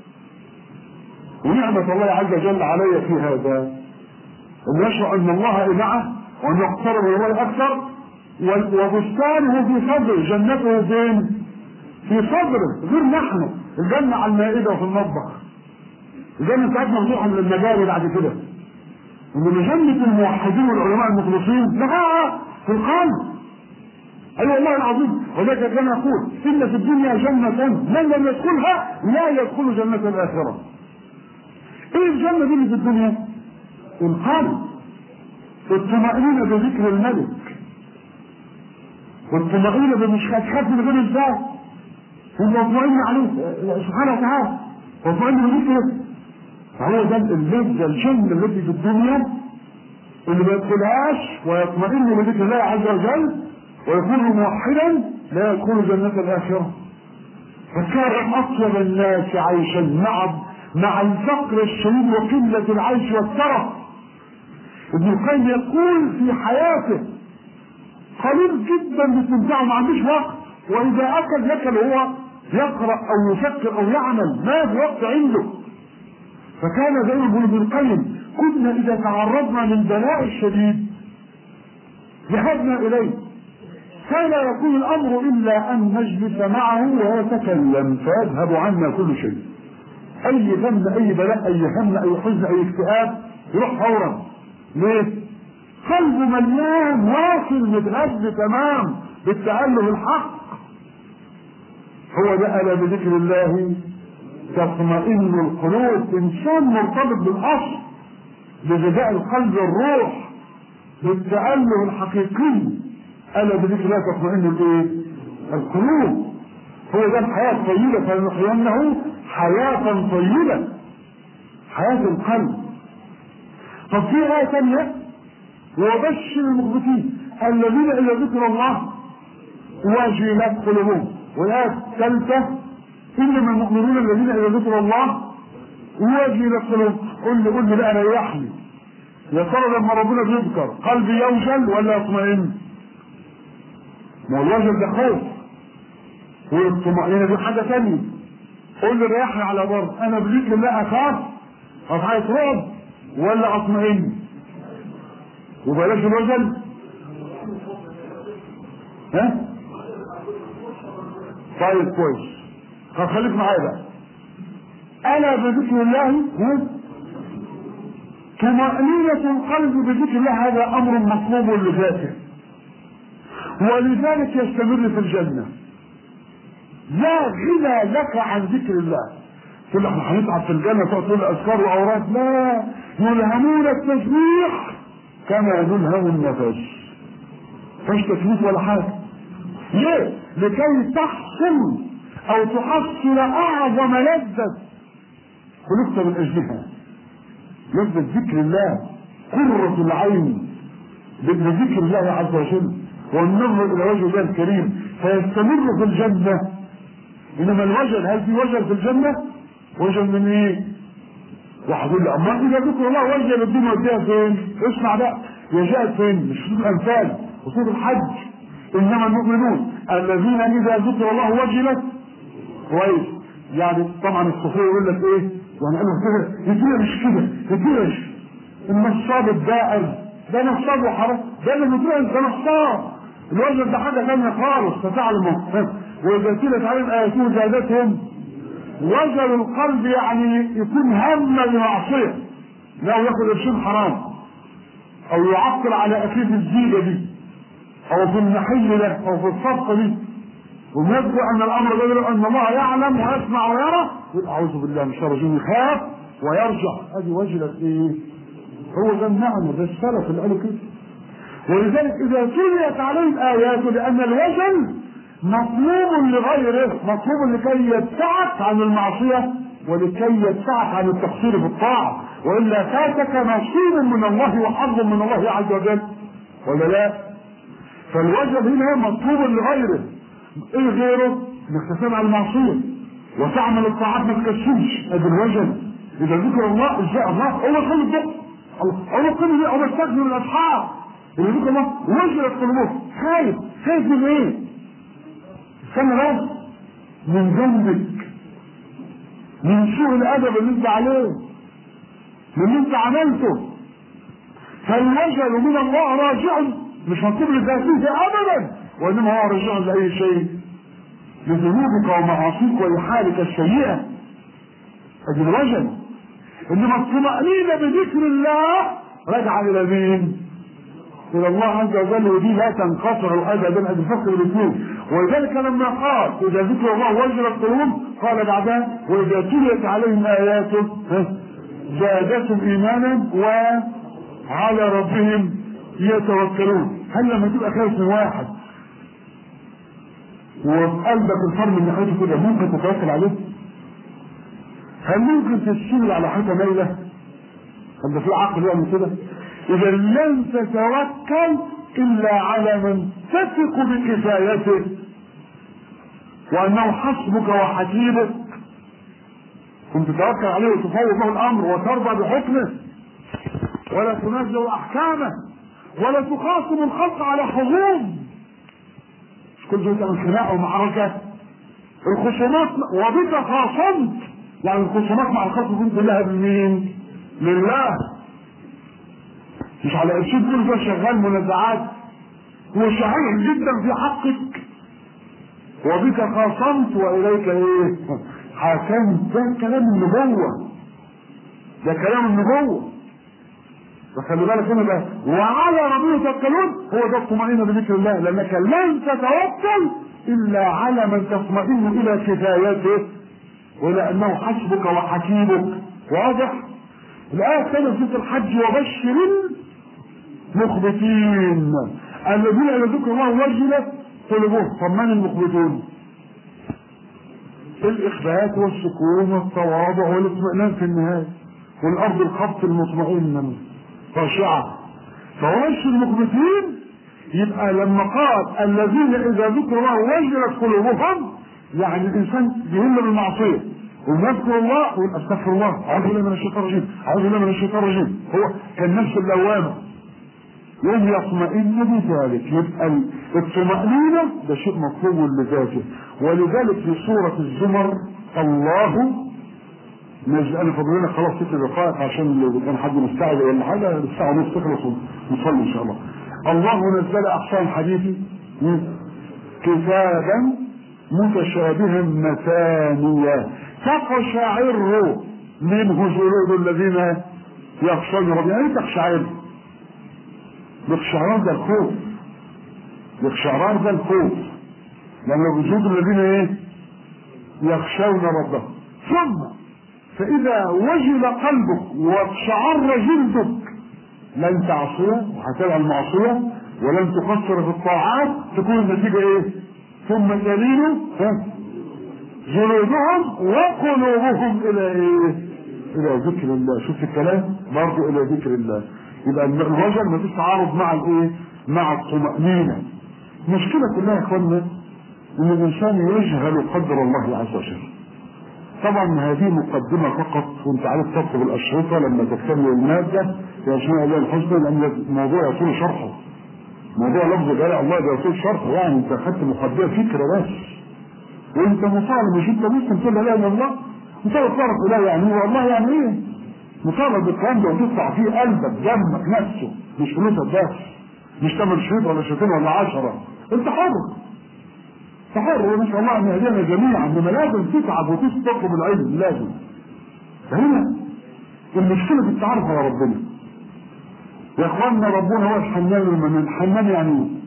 ونعمه الله عز وجل علي في هذا ان يشعر ان الله معه وان يقترب من الله اكثر وبستانه في صدره جنته فين؟ في صدره غير نحن الجنة على المائدة وفي المطبخ الجنة بتاعتنا مفتوحة من المجاري بعد كده إنما جنة الموحدين والعلماء المخلصين لا في القلب أي أيوة والله العظيم وذلك كان يقول إن في الدنيا جنة من لم يدخلها لا يدخل جنة الآخرة إيه الجنة دي اللي في الدنيا؟ القلب الطمأنينة بذكر الملك والطمأنينة بمش هتخاف من غير الذات ومطمئن عليه سبحانه وتعالى مطمئن بذكره فهو ده اللذة الجنة التي في الدنيا اللي ما يدخلهاش ويطمئن بذكر الله عز وجل ويكون موحدا لا يدخل جنة الآخرة فكان أطيب الناس عيشا مع مع الفقر الشديد وقلة العيش والترف ابن القيم يقول في حياته قليل جدا باستمتاعه ما عندوش وقت واذا اكل ياكل هو يقرا او يفكر او يعمل ما في وقت عنده فكان زي ما يقول ابن القيم كنا اذا تعرضنا للبلاء الشديد ذهبنا اليه كان يكون الامر الا ان نجلس معه ويتكلم فيذهب عنا كل شيء اي ذنب اي بلاء اي هم اي حزن اي اكتئاب يروح فورا ليه؟ قلبه مليان واصل متغذي تمام بالتأله الحق هو ده ألا بذكر الله تطمئن القلوب إنسان مرتبط بالأصل بغذاء القلب والروح بالتأله الحقيقي ألا بذكر الله تطمئن الإيه؟ القلوب هو ده الحياة الطيبة فلنحيينه حياة طيبة حياة القلب طب في آية ثانية وبشر المخبتين الذين إذا ذكر الله وجلت قلوبهم والآية الثالثة إنما المؤمنون الذين إذا ذكر الله وجلت قلوبهم قل لي قل لي بقى ريحني يا ترى لما ربنا بيذكر قلبي يوجل ولا يطمئن؟ ما هو الوجل ده خوف والطمأنينة دي حاجة ثانية قول لي ريحني على بر أنا بذكر الله أخاف أخاف هيترعب ولا أطمئن؟ وبلاش الوجل ها طيب كويس طب خليك معايا بقى الا بذكر الله ها طمأنينة القلب بذكر الله هذا أمر مطلوب لذاته ولذلك يستمر في الجنة لا غنى لك عن ذكر الله تقول احنا هنتعب في الجنة تقعد تقول أذكار وأوراد لا يلهمون التسبيح كما يلهم النفس فيش تكليف ولا حاجة ليه؟ لكي تحصل أو تحصل أعظم لذة خلقت من أجلها لذة ذكر الله قرة العين بذكر الله عز وجل والنظر إلى وجه الله الكريم فيستمر في الجنة إنما الوجل هل في وجل في الجنة؟ وجل من إيه؟ واحد يقول لي اما اذا ذكر الله وجه الدنيا وديها فين؟ اسمع بقى هي جاءت فين؟ مش في الامثال وسوره الحج انما المؤمنون الذين اذا ذكر الله وجلت كويس يعني طبعا الصوفيه يقول لك ايه؟ يعني قالوا كده الدنيا مش كده الدنيا مش النصاب الدائر ده نصاب وحرام ده اللي بتقول انت نصاب الوجل ده حاجه ثانيه خالص فتعلموا واذا تلت عليهم اياته زادتهم وجل القلب يعني يكون هما لمعصيه لا ياخذ قرشين حرام او يعطل على اكيد الزيجه دي او في المحل ده او في الصفقه دي ونبدو ان الامر ده ان الله يعلم ويسمع ويرى يقول اعوذ بالله من الشر الرجيم يخاف ويرجع ادي وجلت ايه؟ هو ده النعمه ده السلف اللي قالوا كده ولذلك اذا تليت عليه الايات لان الوجل مطلوب لغيره مطلوب لكي يدفعك عن المعصيه ولكي يدفعك عن التقصير في الطاعه والا فاتك نصيب من الله وحظ من الله عز وجل ولا لا؟ فالوجل هنا مطلوب لغيره ايه غيره؟ انك تسمع المعصيه وتعمل الطاعات ما تكسبش ادي الوجل اذا ذكر الله ازاي الله هو كل الدق هو كل دي هو استكبر من الاصحاب اللي ذكر الله وجلت قلوبهم خايف خايف من ايه؟ استنى بس من ذنبك من سوء الادب اللي انت عليه من اللي انت عملته فالوجل من الله راجع مش مطلوب لذاته ابدا وانما هو راجع لاي شيء لذنوبك ومعاصيك ولحالك السيئه ادي الوجل انما الطمأنينة بذكر الله راجعة الى مين؟ الى الله عز وجل ودي لا تنقطع ابدا ادي الفرق بين الاثنين ولذلك لما قال اذا ذكر الله وجلت قلوبهم قال بعدها واذا تليت عليهم اياته زادتهم ايمانا وعلى ربهم يتوكلون هل لما تبقى خايف من واحد وفي قلبك الفر من ناحيته كده ممكن تتوكل عليه؟ هل ممكن تشتغل على حاجه مايله؟ هل ده في عقل يعمل كده؟ اذا لن تتوكل الا على من تثق بكفايته وانه حسبك وحسيبك كنت تتوكل عليه وتفوض له الامر وترضى بحكمه ولا تنزل احكامه ولا تخاصم الخلق على حظوظ مش كل شويه تعمل خناقه ومعركه الخصومات وبك خاصمت يعني الخصومات مع الخلق تكون كلها بمين؟ لله مش على قرشين كل ده شغال منازعات هو صحيح جدا في حقك وبك خاصمت واليك ايه؟ حكمت ده كلام النبوه ده كلام النبوه فخلي بالك هنا بقى وعلى ربنا يتوكلون هو ده الطمأنينة بذكر الله لأنك لن تتوكل إلا على من تطمئن إلى كفايته وإلى أنه حسبك وحكيمك واضح؟ الآية الثانية في سورة الحج وبشر المخبتين الذين إذا ذكر الله وجلت قلوبهم طب من المخبتون؟ الإخبات والسكون والتواضع والاطمئنان في النهاية والأرض الخبط المطمئنة خاشعة فوش المخبتين يبقى لما قال الذين إذا ذكر الله وجلت قلوبهم يعني الإنسان بيهم بالمعصية ويذكر الله ويقول استغفر الله اعوذ بالله من الشيطان الرجيم اعوذ بالله من الشيطان الرجيم هو كان نفس اللوامه يوم يطمئن بذلك يبقى الطمأنينة ده شيء مطلوب لذاته ولذلك في سورة الزمر الله نجد انا فاضل لنا خلاص ست دقائق عشان لو كان حد مستعجل ولا حاجه الساعه ونص تخلص ونصلي ان شاء الله. الله نزل احسن حديث كتابا متشابها مثانيا تقشعر منه جلود الذين يخشون ربهم يعني ايه تقشعر؟ الاقشعرار ده الخوف الاقشعرار ده الخوف لان جلود الذين ايه؟ يخشون ربهم ثم فإذا وجل قلبك واقشعر جلدك لن تعصيه وهتبع المعصية ولن تقصر في الطاعات تكون النتيجة ايه؟ ثم تلين جلودهم وقلوبهم إلى ايه؟ إلى ذكر الله، شوف الكلام برضه إلى ذكر الله. يبقى الوجل مفيش تعارض مع الايه؟ مع الطمأنينة. المشكلة كلها يا اخوانا إن الإنسان يجهل قدر الله عز وجل. طبعا هذه مقدمة فقط وانت عارف تطلب الأشرطة لما تكتمل المادة يا أسماء الله الحسنى لأن الموضوع يطول شرحه. موضوع لفظ جلال الله ده يطول شرحه يعني انت خدت مقدمة فكرة بس. وانت مطالب مش انت مسلم تقول لا اله الا الله مطالب تعرف اله يعني هو الله يعني ايه؟ مطالب بالكلام ده وتدفع فيه قلبك دمك نفسه مش فلوسك بس. مش تعمل شريط ولا شريطين ولا عشرة انت حر انت حر ونسال الله ان يهدينا جميعا انما لازم تتعب وتستقم العلم لازم فهنا المشكله في التعرف على ربنا يا اخواننا ربنا هو الحنان المنان الحنان يعني ايه؟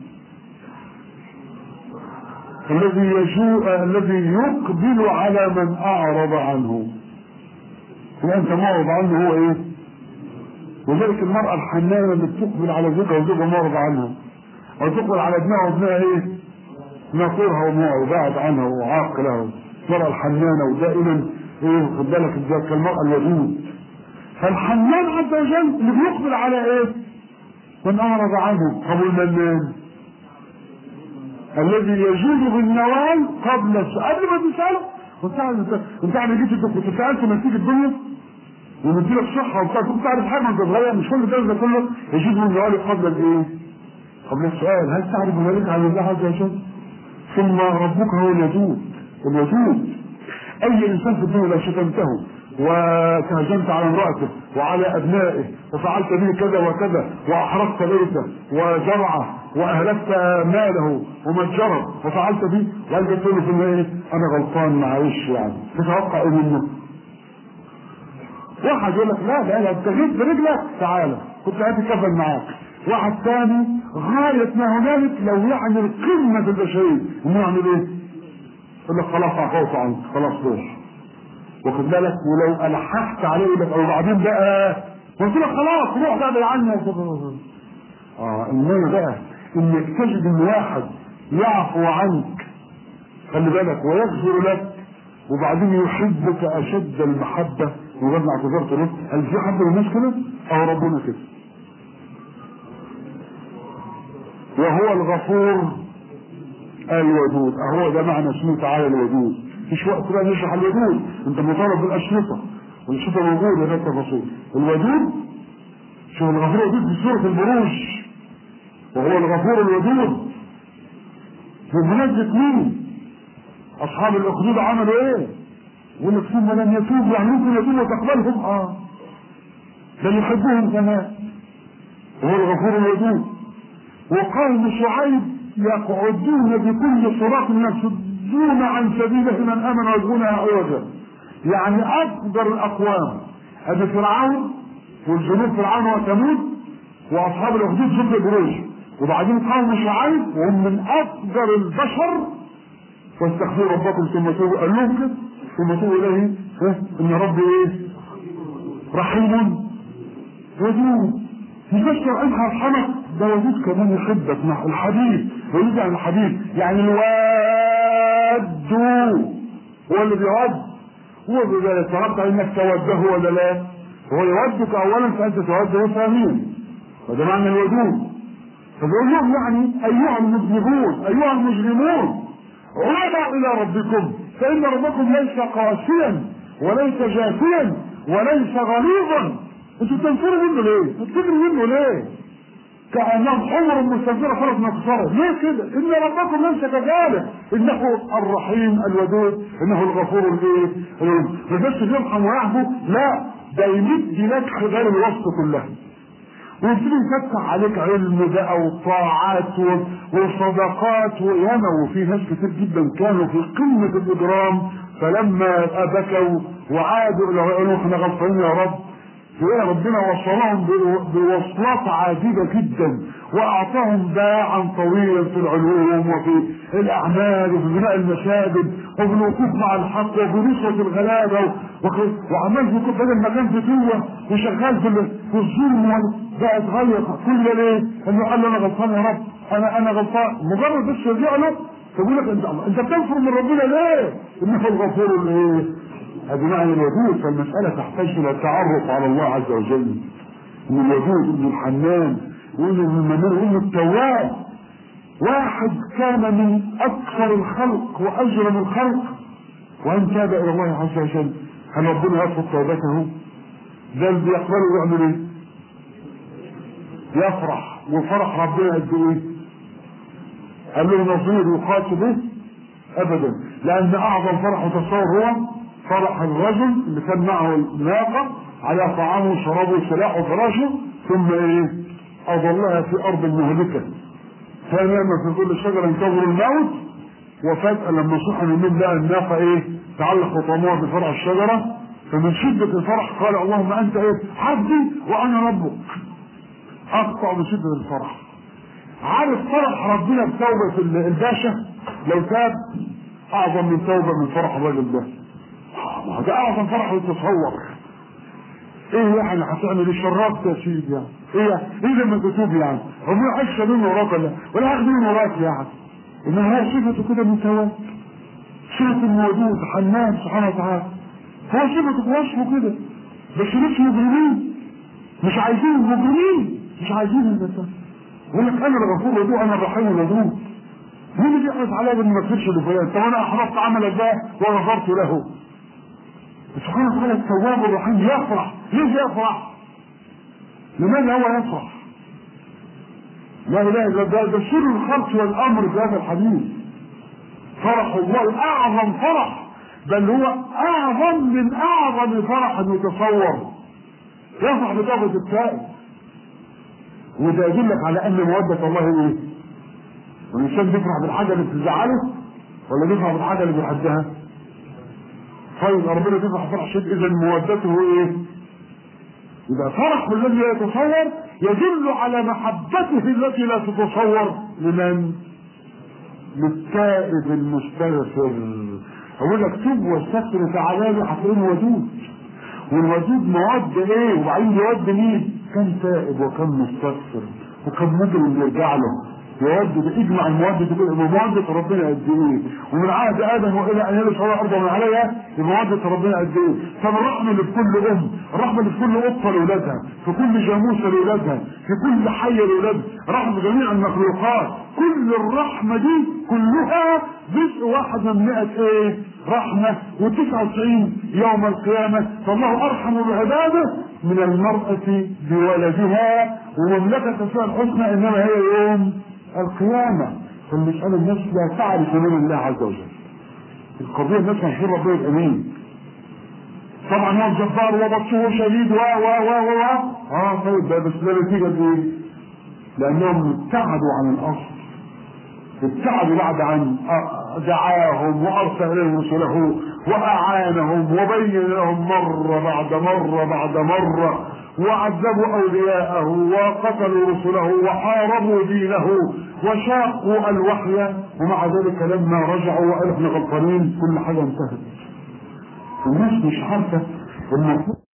الذي يجوء الذي يقبل على من اعرض عنه وانت معرض عنه هو ايه وذلك المرأة الحنانة اللي بتقبل على زوجها وزوجها معرض عنها او تقبل على ابنها وابنها ايه ناصرها وبعد عنها وعاق لها المرأة الحنانة ودائما ايه خد بالك ازاي كالمرأة الودود فالحنان عز وجل اللي بيقبل على ايه من اعرض عنه طب المنان الذي يجوز بالنوال قبل السؤال قبل ما تساله وانت انت انت عارف جيت انت كنت سالت نتيجه الدنيا ومديلك صحه وبتاع كنت تعرف حاجه وانت صغير مش كل ده كله يجوز بالنوال قبل الايه؟ قبل السؤال هل تعرف ذلك عن الله عز وجل؟ ثم ربك هو الودود الودود اي انسان في الدنيا لو شتمته وتهجمت على امرأته وعلى أبنائه وفعلت به كذا وكذا وأحرقت بيته وزرعه وأهلكت ماله ومتجره وفعلت به وقال قلت له في النهاية أنا غلطان معلش يعني تتوقع إيه منه؟ واحد يقول لك لا لا لا أنت جيت برجلك تعالى كنت هتكفل معاك واحد ثاني غاية ما هنالك لو يعني القمة في البشرية إنه يعمل إيه؟ يقول لك خلاص عفوت عنك خلاص روح واخد بالك ولو الححت عليه لك او بعدين بقى قلت لك خلاص روح بعد عني اه المهم بقى انك تجد ان واحد يعفو عنك خلي بالك ويغفر لك وبعدين يحبك اشد المحبه وغير ما اعتذرت له هل في حد من الناس كده؟ او ربنا كده وهو الغفور الودود اهو ده معنى اسمه تعالى الودود مفيش وقت بقى نشرح الودود انت مطالب بالاشرطه والاشرطه موجوده هناك تفاصيل الودود شوف الغفور الودود في سوره البروج وهو الغفور الودود بمناسبة مين؟ أصحاب الأخدود عملوا إيه؟ يقول لك ثم لم يتوبوا يعني ممكن يتوبوا وتقبلهم آه بل يحبهم كمان وهو الغفور الودود وقوم شعيب يقعدون بكل صراط يصدون عن سبيله من امن ويبغونها عوجا يعني اكبر الاقوام ادي فرعون والجنود فرعون وثمود واصحاب الاخدود ضد الجروج وبعدين قوم شعيب وهم من اكبر البشر واستغفروا ربكم ثم توبوا قال لهم كده ثم توبوا اليه ان ربي ايه؟ رحيم ودود يفسر انها ارحمك ده وجود كمان يحبك مع الحبيب ويجي يعني الحبيب يعني الواد هو اللي بيود هو بذلك فربت انك توده ولا لا هو يودك اولا فانت توده ثانيا وده معنى الودود فبيقول لهم يعني ايها المذنبون ايها المجرمون عودوا الى ربكم فان ربكم ليس قاسيا وليس جافيا وليس غليظا انتوا بتنفروا منه ليه؟ بتجروا منه ليه؟ كأنهم حمر مستنفرة فرس مكسرة ليه كده؟ إن ربكم ليس كذلك إنه الرحيم الودود إنه الغفور الإيه؟ ما بس يرحم ويعفو لا ده يمد لك خلال الوسط كلها ويبتدي يفتح عليك علم بقى وطاعات وصدقات وياما وفي ناس كتير جدا كانوا في قمة الإجرام فلما بكوا وعادوا إلى قالوا احنا غلطانين يا رب يا ربنا وصلهم بوصلات عجيبة جدا وأعطاهم باعا طويلا في العلوم وفي الأعمال وفي بناء المساجد وفي الوقوف مع الحق وفي نصرة الغلابة وعمال في بدل ما كان فتوة وشغال في في الظلم بقى اتغير كل ده ليه؟ انه قال له انا غلطان يا رب انا انا غلطان مجرد بس يرجع له تقول لك انت انت بتنفر من ربنا ليه؟ انه الغفور الايه؟ هذه معنى الودود فالمسألة تحتاج إلى التعرف على الله عز وجل من الودود من الحنان وإنه المنان وإنه التواب واحد كان من أكثر الخلق وأجرم الخلق وإن تاب إلى الله عز وجل هل ربنا يرفض توبته؟ ده اللي بيقبله يعمل إيه؟ يفرح وفرح ربنا قد إيه؟ قال له نظير يقاتل به؟ أبدا لأن أعظم فرح وتصور هو فرح الرجل اللي كان معه الناقة على طعامه وشرابه وسلاحه وفراشه ثم ايه اظلها في ارض مهلكه فنام في كل شجره ينتظر الموت وفجاه لما صحى من النوم لقى الناقه ايه تعلق خطامها بفرع الشجره فمن شده الفرح قال اللهم انت ايه عبدي وانا ربك اقطع من شده الفرح عارف فرح ربنا بتوبه الباشا لو تاب اعظم من توبه من فرح الراجل ده ما ده اعظم فرح يتصور ايه يعني هتعمل ايه شرفت يا سيدي يعني ايه ايه لما تتوب يعني هو ما عايش من وراك ولا ولا هاخد من وراك يعني انما هو صفته كده من تواب صفة الودود حنان سبحانه وتعالى هو صفته وصفه كده بس مش مجرمين مش عايزين المجرمين مش عايزين الناس يقول لك انا الغفور الودود انا الرحيم الودود مين اللي يحرص عليا بان ما اغفرش لفلان طب انا احرصت عملك ده وغفرت له سبحانه وتعالى التواب الرحيم يفرح ليه يفرح لماذا هو يفرح لا اله الا الله ده سر الخلق والامر في هذا الحديث فرح الله اعظم فرح بل هو اعظم من اعظم فرح يتصور يفرح بتوبة التائب وده يدلك على ان مودة الله ايه؟ والانسان بيفرح بالحاجة اللي بتزعله ولا بيفرح بالحاجة اللي بيحدها؟ طيب ربنا تفرح فرح شديد اذا مودته ايه؟ يبقى فرح الذي لا يتصور يدل على محبته التي لا تتصور لمن؟ للتائب المستغفر اقول لك توب واستغفر تعالى لي هتلاقيه ودود والودود مواد ايه وبعدين يود مين؟ كم تائب وكم مستغفر وكم مجرم بيرجع له يود اجمع المواد تقول مودة ربنا قد ايه ومن عهد ادم والى ان يرث الله الارض ومن عليها مودة ربنا قد ايه طب الرحمه اللي في كل ام الرحمه اللي في كل قطه لاولادها في كل جاموسه لاولادها في كل حيه لاولادها رحمه جميع المخلوقات كل الرحمه دي كلها جزء واحد من 100 ايه رحمه و99 يوم القيامه فالله ارحم بعباده من المراه بولدها ومملكه فيها الحسنى انما هي يوم القيامة فالمسألة الناس لا تعرف من الله عز وجل القضية الناس مشهور ربنا الأمين طبعا هو الجبار وبطشه شديد و و و و و اه طيب ده بس ده نتيجة ايه؟ لأنهم ابتعدوا عن الأصل ابتعدوا بعد عن دعاهم وأرسل إليهم رسله وأعانهم وبين لهم مرة بعد مرة بعد مرة وعذبوا أولياءه وقتلوا رسله وحاربوا دينه وشاقوا الوحي ومع ذلك لما رجعوا وقالوا احنا غلطانين كل حاجة انتهت الناس مش عارفة المفروض